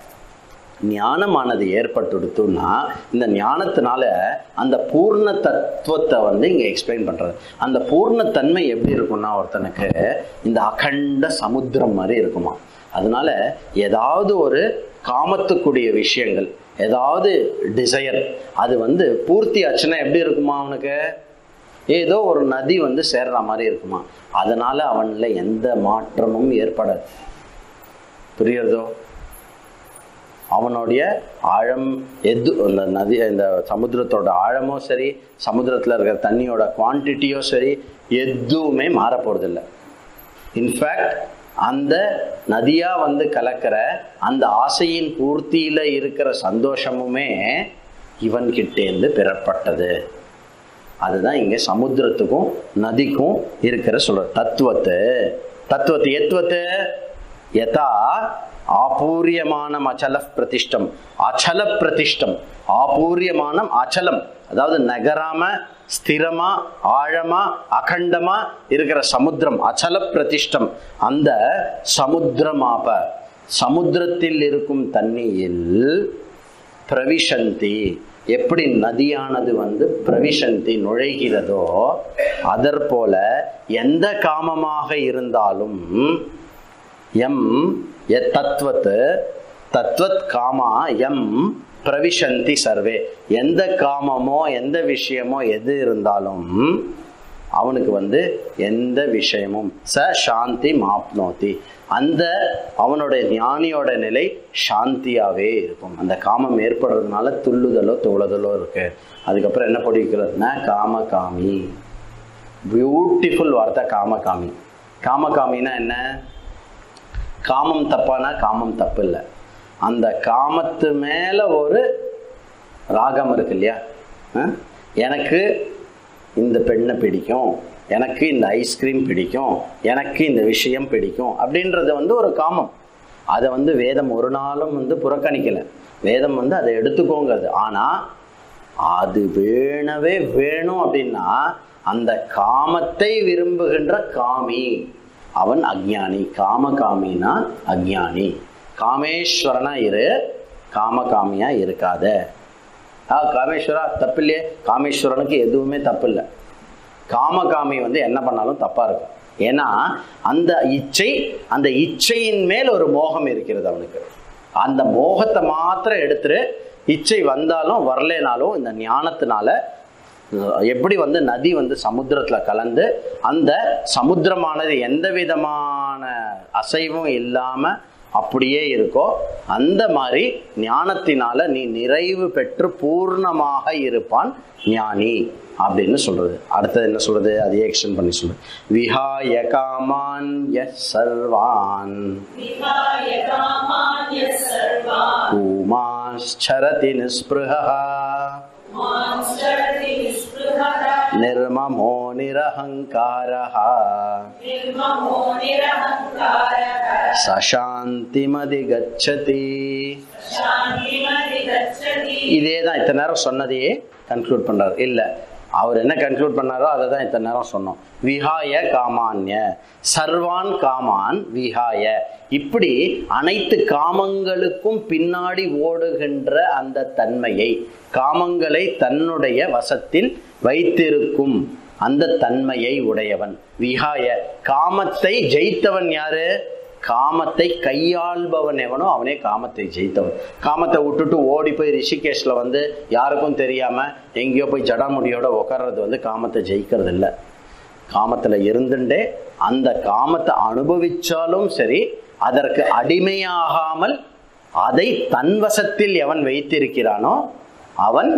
ஞானமானது ஏற்பட்டுடுத்துன்னா இந்த ஞானத்தினால அந்த பூர்ண தத்துவத்தை வந்து இங்க எக்ஸ்பிளைன் பண்றது அந்த பூர்ணத்தன்மை எப்படி இருக்கும்னா ஒருத்தனுக்கு இந்த அகண்ட சமுத்திரம் மாதிரி இருக்குமா அதனால ஏதாவது ஒரு காமத்துக்குரிய விஷயங்கள் ஏதாவது டிசையர் அது வந்து பூர்த்தி ஆச்சுன்னா எப்படி இருக்குமா அவனுக்கு ஏதோ ஒரு நதி வந்து சேர்ற மாதிரி இருக்குமா அதனால அவன்ல எந்த மாற்றமும் ஏற்படாது புரியுறதோ அவனுடைய ஆழம் எது இந்த நதி இந்த சமுத்திரத்தோட ஆழமோ சரி சமுத்திரத்தில் இருக்கிற தண்ணியோட குவான்டிட்டியோ சரி எதுவுமே மாற போறதில்லை இன்ஃபேக்ட் அந்த நதியா வந்து கலக்கிற அந்த ஆசையின் பூர்த்தியில இருக்கிற சந்தோஷமுமே இவன்கிட்டேருந்து பெறப்பட்டது அதுதான் இங்க சமுத்திரத்துக்கும் நதிக்கும் இருக்கிற சொல்ற தத்துவத்தை தத்துவத்தை எத்துவத்தை யதா ஆபூரியமானம் அச்சல பிரதிஷ்டம் அச்சல பிரதிஷ்டம் ஆபூரியமானம் அச்சலம் அதாவது நகராம ஸ்திரமா ஆழமா அகண்டமா இருக்கிற சமுத்திரம் அச்சல பிரதிஷ்டம் அந்த சமுத்திரமாப சமுத்திரத்தில் இருக்கும் தண்ணியில் பிரவிசந்தி எப்படி நதியானது வந்து பிரவிசந்தி நுழைகிறதோ அதற்போல எந்த காமமாக இருந்தாலும் எம் எத் தத்வத் தத்வத் காமா எம் பிரவிசந்தி சர்வே எந்த காமமோ எந்த விஷயமோ எது இருந்தாலும் அவனுக்கு வந்து எந்த விஷயமும் ச சாந்தி மாப்னோதி அந்த அவனுடைய ஞானியோட நிலை சாந்தியாவே இருக்கும் அந்த காமம் ஏற்படுறதுனால துள்ளுதலோ தோழுதலோ இருக்கு அதுக்கப்புறம் என்ன படிக்கிறதுனா காம காமி பியூட்டிஃபுல் வார்த்தை காம காமி காம காமினா என்ன காமம் தப்பானா காமம் தப்பு இல்லை அந்த காமத்து மேல ஒரு ராகம் இருக்கு இல்லையா அஹ்? எனக்கு இந்த பெண்ணை பிடிக்கும் எனக்கு இந்த ஐஸ்கிரீம் பிடிக்கும் எனக்கு இந்த விஷயம் பிடிக்கும் அப்படின்றது வந்து ஒரு காமம் அதை வந்து வேதம் ஒரு நாளும் வந்து புறக்கணிக்கல வேதம் வந்து அதை எடுத்துக்கோங்கிறது ஆனா அது வேணவே வேணும் அப்படின்னா அந்த காமத்தை விரும்புகின்ற காமி அவன் அஜ்ஞானி காம காமினா அஜ்ஞானி காமேஸ்வரனா இரு காம காமியா இருக்காத ஆ காமேஸ்வரா தப்பு இல்லையே காமேஸ்வரனுக்கு எதுவுமே தப்பு இல்லை காமகாமி வந்து என்ன பண்ணாலும் தப்பா இருக்கும் ஏன்னா அந்த இச்சை அந்த இச்சையின் மேல் ஒரு மோகம் இருக்கிறது அவனுக்கு அந்த மோகத்தை மாத்திரம் எடுத்துரு இச்சை வந்தாலும் வரலைனாலும் இந்த ஞானத்தினால அஹ், எப்படி வந்து நதி வந்து சமுத்திரத்துல கலந்து அந்த சமுத்திரமானது எந்த விதமான அசைவும் இல்லாம அப்படியே இருக்கோ அந்த மாதிரி ஞானத்தினால நீ நிறைவு பெற்று பூர்ணமாக இருப்பான் ஞானி அப்படின்னு சொல்றது அடுத்தது என்ன சொல்றது அதையே எக்ஸ்டெண்ட் பண்ணி சொல்றது விஹாய காமான் எஸ் சர்வான் विहाय कामान्य सर्वान् பூமாச்சரதி நிஸ்பிருஹா मांश्चरति निःस्पृहः நிர்மமோ நிரஹங்காரः निर्ममो निरहङ्कारः சசாந்திமதிகச்சதி शान्तिमधिगच्छति இதே தான் இத்தனை நேரம் சொன்னதையே கன்க்ளூட் பண்றாரு இல்ல அவர் என்ன கன்க்ளூட் பண்ணாரோ அதை தான் இத்தனை நேரம் சொன்னோம் விஹாய காமான்ய சர்வான் காமான் விஹாய இப்படி அனைத்து காமங்களுக்கும் பின்னாடி ஓடுகின்ற அந்த தன்மையை காமங்களை தன்னுடைய வசத்தில் வைத்திருக்கும் அந்த தன்மையை உடையவன் விஹாய காமத்தை ஜெயித்தவன் யாரு காமத்தை கையாள்பவன் எவனோ அவனே காமத்தை ஜெயித்தவன் காமத்தை விட்டுட்டு ஓடி போய் ரிஷிகேஷ்ல வந்து யாருக்கும் தெரியாம எங்கேயோ போய் ஜடாமுடியோட உட்கார்றது வந்து காமத்தை ஜெயிக்கிறது இல்லை காமத்துல இருந்துட்டே அந்த காமத்தை அனுபவிச்சாலும் சரி அதற்கு அடிமையாகாமல் அதை தன்வசத்தில் எவன் வைத்திருக்கிறானோ அவன்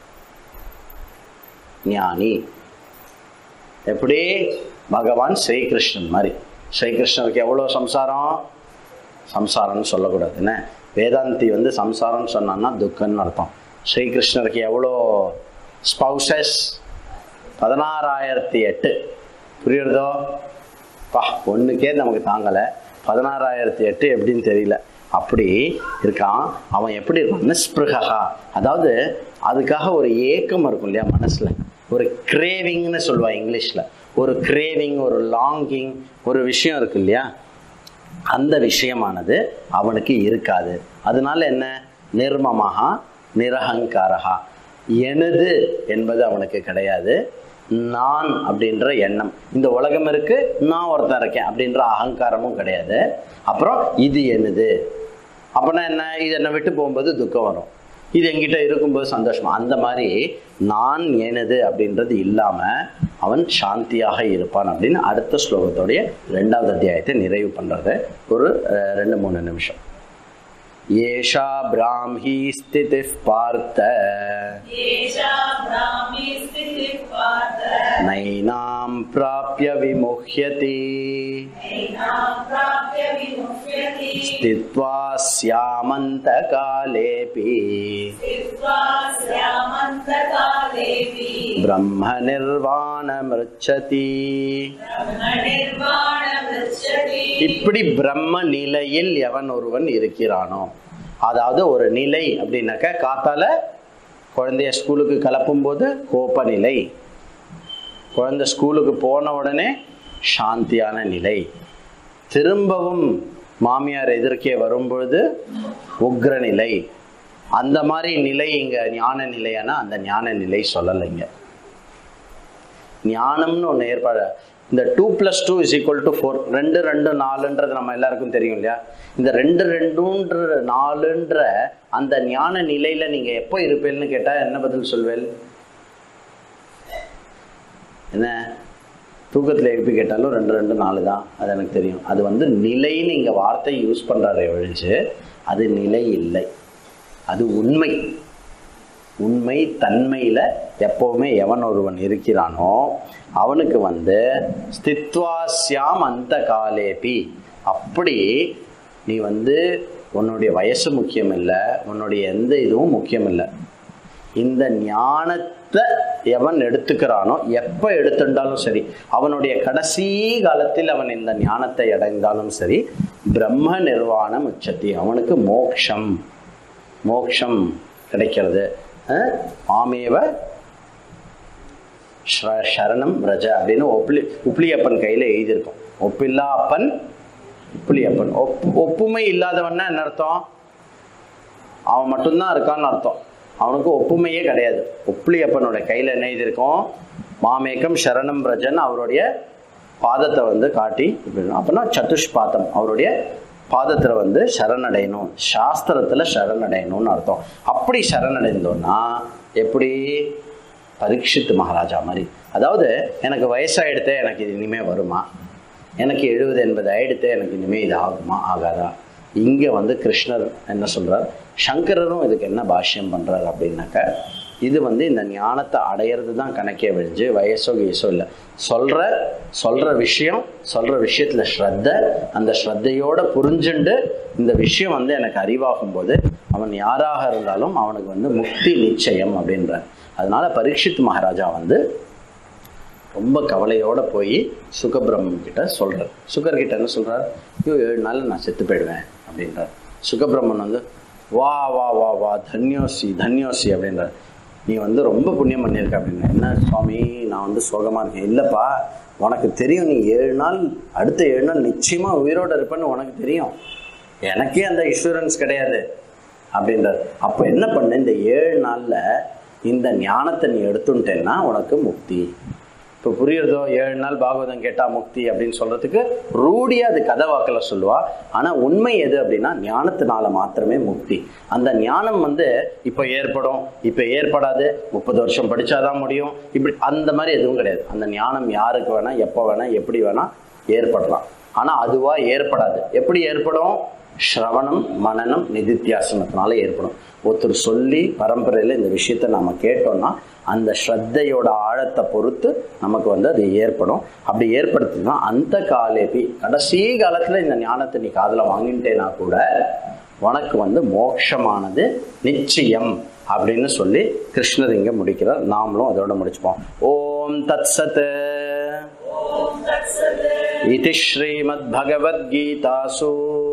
ஞானி எப்படி பகவான் ஸ்ரீகிருஷ்ணன் மாதிரி ஸ்ரீகிருஷ்ணருக்கு எவ்வளோ சம்சாரம் சம்சாரம்னு சொல்லக்கூடாது என்ன வேதாந்தி வந்து சம்சாரம்னு சொன்னான்னா துக்கம்னு அர்த்தம் ஸ்ரீகிருஷ்ணருக்கு எவ்வளோ ஸ்பௌசஸ் பதினாறாயிரத்தி எட்டு புரியுறதோ பா ஒன்றுக்கே நமக்கு தாங்கலை பதினாறாயிரத்தி எட்டு எப்படின்னு தெரியல அப்படி இருக்கான் அவன் எப்படி இருக்கான் நிஸ்பிருகா அதாவது அதுக்காக ஒரு ஏக்கம் இருக்கும் இல்லையா மனசுல ஒரு கிரேவிங்னு சொல்லுவா இங்கிலீஷ்ல ஒரு கிரேவிங் ஒரு லாங்கிங் ஒரு விஷயம் இருக்கு இல்லையா அந்த விஷயமானது அவனுக்கு இருக்காது அதனால என்ன நிர்மமஹா நிரஹங்காரஹா எனது என்பது அவனுக்கு கிடையாது நான் அப்படின்ற எண்ணம் இந்த உலகம் இருக்கு நான் ஒருத்தன் இருக்கேன் அப்படின்ற அகங்காரமும் கிடையாது அப்புறம் இது எனது அப்படின்னா என்ன இது என்னை விட்டு போகும்போது துக்கம் வரும் இது என்கிட்ட இருக்கும்போது சந்தோஷமா அந்த மாதிரி நான் எனது அப்படின்றது இல்லாம அவன் சாந்தியாக இருப்பான் அப்படின்னு அடுத்த ஸ்லோகத்தோடைய ரெண்டாவது அத்தியாயத்தை நிறைவு பண்றது ஒரு அஹ், ரெண்டு மூணு நிமிஷம் ஏஷா பிராமி ஸ்திதி பார்த்த येषा ब्राह्मी स्थितिः पार्थ நைனாம் பிராப்ய प्राप्य विमुह्यति नैनां प्राप्य विमुह्यति स्थित्वा स्यामन्तकालेऽपि स्थित्वा स्यामन्तकालेऽपि ब्रह्मनिर्वाणमृच्छति ब्रह्मनिर्वाणमृच्छति இப்படி பிரம்ம நிலையில் எவன் ஒருவன் இருக்கிறானோ அதாவது ஒரு நிலை அப்படின்னாக்க காத்தால குழந்தைய ஸ்கூலுக்கு கிளப்பும் போது கோப நிலை குழந்தை ஸ்கூலுக்கு போன உடனே சாந்தியான நிலை திரும்பவும் மாமியார் எதிர்க்கே வரும்பொழுது உக்ர நிலை அந்த மாதிரி நிலை இங்க ஞான நிலையானா அந்த ஞான நிலை சொல்லலைங்க ஞானம்னு ஒன்று ஏற்பாடு இந்த two plus two is equal to four ரெண்டு ரெண்டு நாலுன்றது நம்ம எல்லாருக்கும் தெரியும் இல்லையா இந்த ரெண்டு ரெண்டுன்ற நாலுன்ற அந்த ஞான நிலையில நீங்க எப்போ இருப்பீங்கன்னு கேட்டா என்ன பதில் சொல்வேல் என்ன தூக்கத்தில் எழுப்பி கேட்டாலும் ரெண்டு ரெண்டு நாலு தான் அது எனக்கு தெரியும் அது வந்து நிலைன்னு இங்கே வார்த்தை யூஸ் பண்ணுறாரே ஒழிச்சு அது நிலை இல்லை அது உண்மை உண்மை தன்மையில் எப்போவுமே எவன் ஒருவன் இருக்கிறானோ அவனுக்கு வந்து ஸ்தித்வாஸ்யாம் அந்த காலேபி அப்படி நீ வந்து உன்னுடைய வயசு முக்கியம் இல்லை உன்னுடைய எந்த இதுவும் முக்கியம் இல்லை இந்த ஞானத்தை எவன் எடுத்துக்கிறானோ எப்போ எடுத்துட்டாலும் சரி அவனுடைய கடைசி காலத்தில் அவன் இந்த ஞானத்தை அடைந்தாலும் சரி பிரம்ம நிர்வாணம் உச்சத்தி அவனுக்கு மோக்ஷம் மோக்ஷம் கிடைக்கிறது அஹ், ஆமேவ ஸ்ர- சரணம் ரஜ அப்படின்னு ஒப்ளி உப்ளியப்பன் கையில் எழுதியிருக்கோம் ஒப்பில்லா அப்பன் உப்ளியப்பன் ஒப் ஒப்புமை இல்லாதவன்னா என்ன அர்த்தம் அவன் மட்டும்தான் இருக்கான்னு அர்த்தம் அவனுக்கு ஒப்புமையே கிடையாது உப்ளியப்பனோட கையில் என்ன எழுதியிருக்கோம் மாமேகம் சரணம் ரஜன் அவருடைய பாதத்தை வந்து காட்டி அப்போனா சதுஷ்பாதம் அவருடைய பாதத்தில் வந்து சரணடையணும் சாஸ்திரத்தில் சரணடையணும்னு அர்த்தம் அப்படி சரணடைந்தோன்னா எப்படி பரீட்சித் மகாராஜா மாதிரி அதாவது எனக்கு வயசாயிடுத்தே எனக்கு இது இனிமே வருமா எனக்கு எழுபது எண்பது ஆயிடுத்தே எனக்கு இனிமே இது ஆகுமா ஆகாதா இங்கே வந்து கிருஷ்ணர் என்ன சொல்றார் சங்கரரும் இதுக்கு என்ன பாஷ்யம் பண்றார் அப்படின்னாக்க இது வந்து இந்த ஞானத்தை அடையிறது தான் கணக்கே விழிஞ்சு வயசோ கீசோ இல்லை சொல்ற சொல்ற விஷயம் சொல்ற விஷயத்துல ஸ்ரத்த அந்த ஸ்ரத்தையோட புரிஞ்சுண்டு இந்த விஷயம் வந்து எனக்கு அறிவாகும் போது அவன் யாராக இருந்தாலும் அவனுக்கு வந்து முக்தி நிச்சயம் அப்படின்றார் அதனால பரீட்சித் மகாராஜா வந்து ரொம்ப கவலையோட போய் சுகபிரம்மன் கிட்ட சொல்றார் சுகர் கிட்ட என்ன சொல்றார் ஐயோ ஏழு நாள் நான் செத்து போயிடுவேன் அப்படின்றார் சுகபிரம்மன் வந்து வா வா வா வா தன்யோசி தன்யோசி அப்படின்றார் நீ வந்து ரொம்ப புண்ணியம் பண்ணியிருக்க அப்படின்னு என்ன சுவாமி நான் வந்து சோகமா இருக்கேன் இல்லப்பா உனக்கு தெரியும் நீ ஏழு நாள் அடுத்த ஏழு நாள் நிச்சயமா உயிரோட இருப்பேன்னு உனக்கு தெரியும் எனக்கே அந்த இன்சூரன்ஸ் கிடையாது அப்படின்றார் அப்போ என்ன பண்ண இந்த ஏழு நாள்ல இந்த ஞானத்தை நீ எடுத்துட்டேன்னா உனக்கு முக்தி இப்போ புரியுறதோ ஏழு நாள் பாகவதம் கேட்டா முக்தி அப்படின்னு சொல்றதுக்கு ரூடியா அது கதை வாக்கில் சொல்லுவா ஆனா உண்மை எது அப்படின்னா ஞானத்தினால மாத்திரமே முக்தி அந்த ஞானம் வந்து இப்போ ஏற்படும் இப்போ ஏற்படாது முப்பது வருஷம் படிச்சாதான் முடியும் இப்படி அந்த மாதிரி எதுவும் கிடையாது அந்த ஞானம் யாருக்கு வேணா எப்போ வேணா எப்படி வேணா ஏற்படலாம் ஆனா அதுவா ஏற்படாது எப்படி ஏற்படும் ஸ்ரவணம் மனனம் நிதித்தியாசனத்தினால ஏற்படும் ஒருத்தர் சொல்லி பரம்பரையில் இந்த விஷயத்தை நாம கேட்டோம்னா அந்த ஸ்ரத்தையோட ஆழத்தை பொறுத்து நமக்கு வந்து அது ஏற்படும் அப்படி ஏற்படுத்தினா அந்த காலேபி கடைசி காலத்துல இந்த ஞானத்தை நீ காதுல வாங்கிட்டேனா கூட உனக்கு வந்து மோட்சமானது நிச்சயம் அப்படின்னு சொல்லி கிருஷ்ணர் இங்க முடிக்கிறார் நாமளும் அதோட முடிச்சுப்போம் ஓம் தத் சத் ॐ तत्सत् इति श्रीमद्भगवद्गीतासु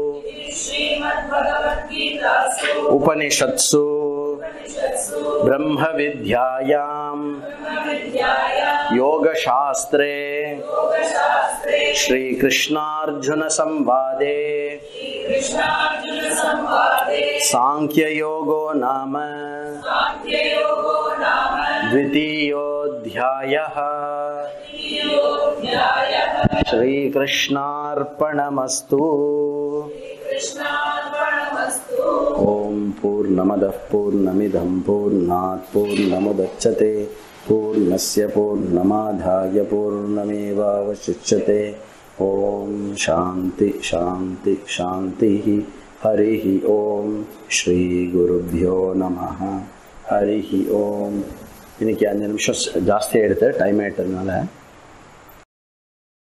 श्रीमद्भगवद्गीतासु उपनिषत्सु उपनिषत्सु ब्रह्मविद्यायां ब्रह्मविद्यायां योगशास्त्रे योगशास्त्रे श्रीकृष्णार्जुनसंवादे श्रीकृष्णार्जुनसंवादे साङ्ख्ययोगो नाम साङ्ख्ययोगो नाम द्वितीयोऽध्यायः द्वितीयोऽध्यायः श्रीकृष्णार्पणमस्तु कृष्णार्पणमस्तु ॐ पूर्णमदः पूर्णमिदं पूर्णात् पूर्णमुदच्छते पूर्णस्य पूर्णमाधाय पूर्णमेवावशिष्यते ॐ शान्ति शान्ति शान्तिः हरिः ॐ श्रीगुरुभ्यो नमः ஹரிஹி ஓம் இன்னைக்கு அஞ்சு நிமிஷம் ஜாஸ்தியாக எடுத்து டைம் ஆயிட்டதுனால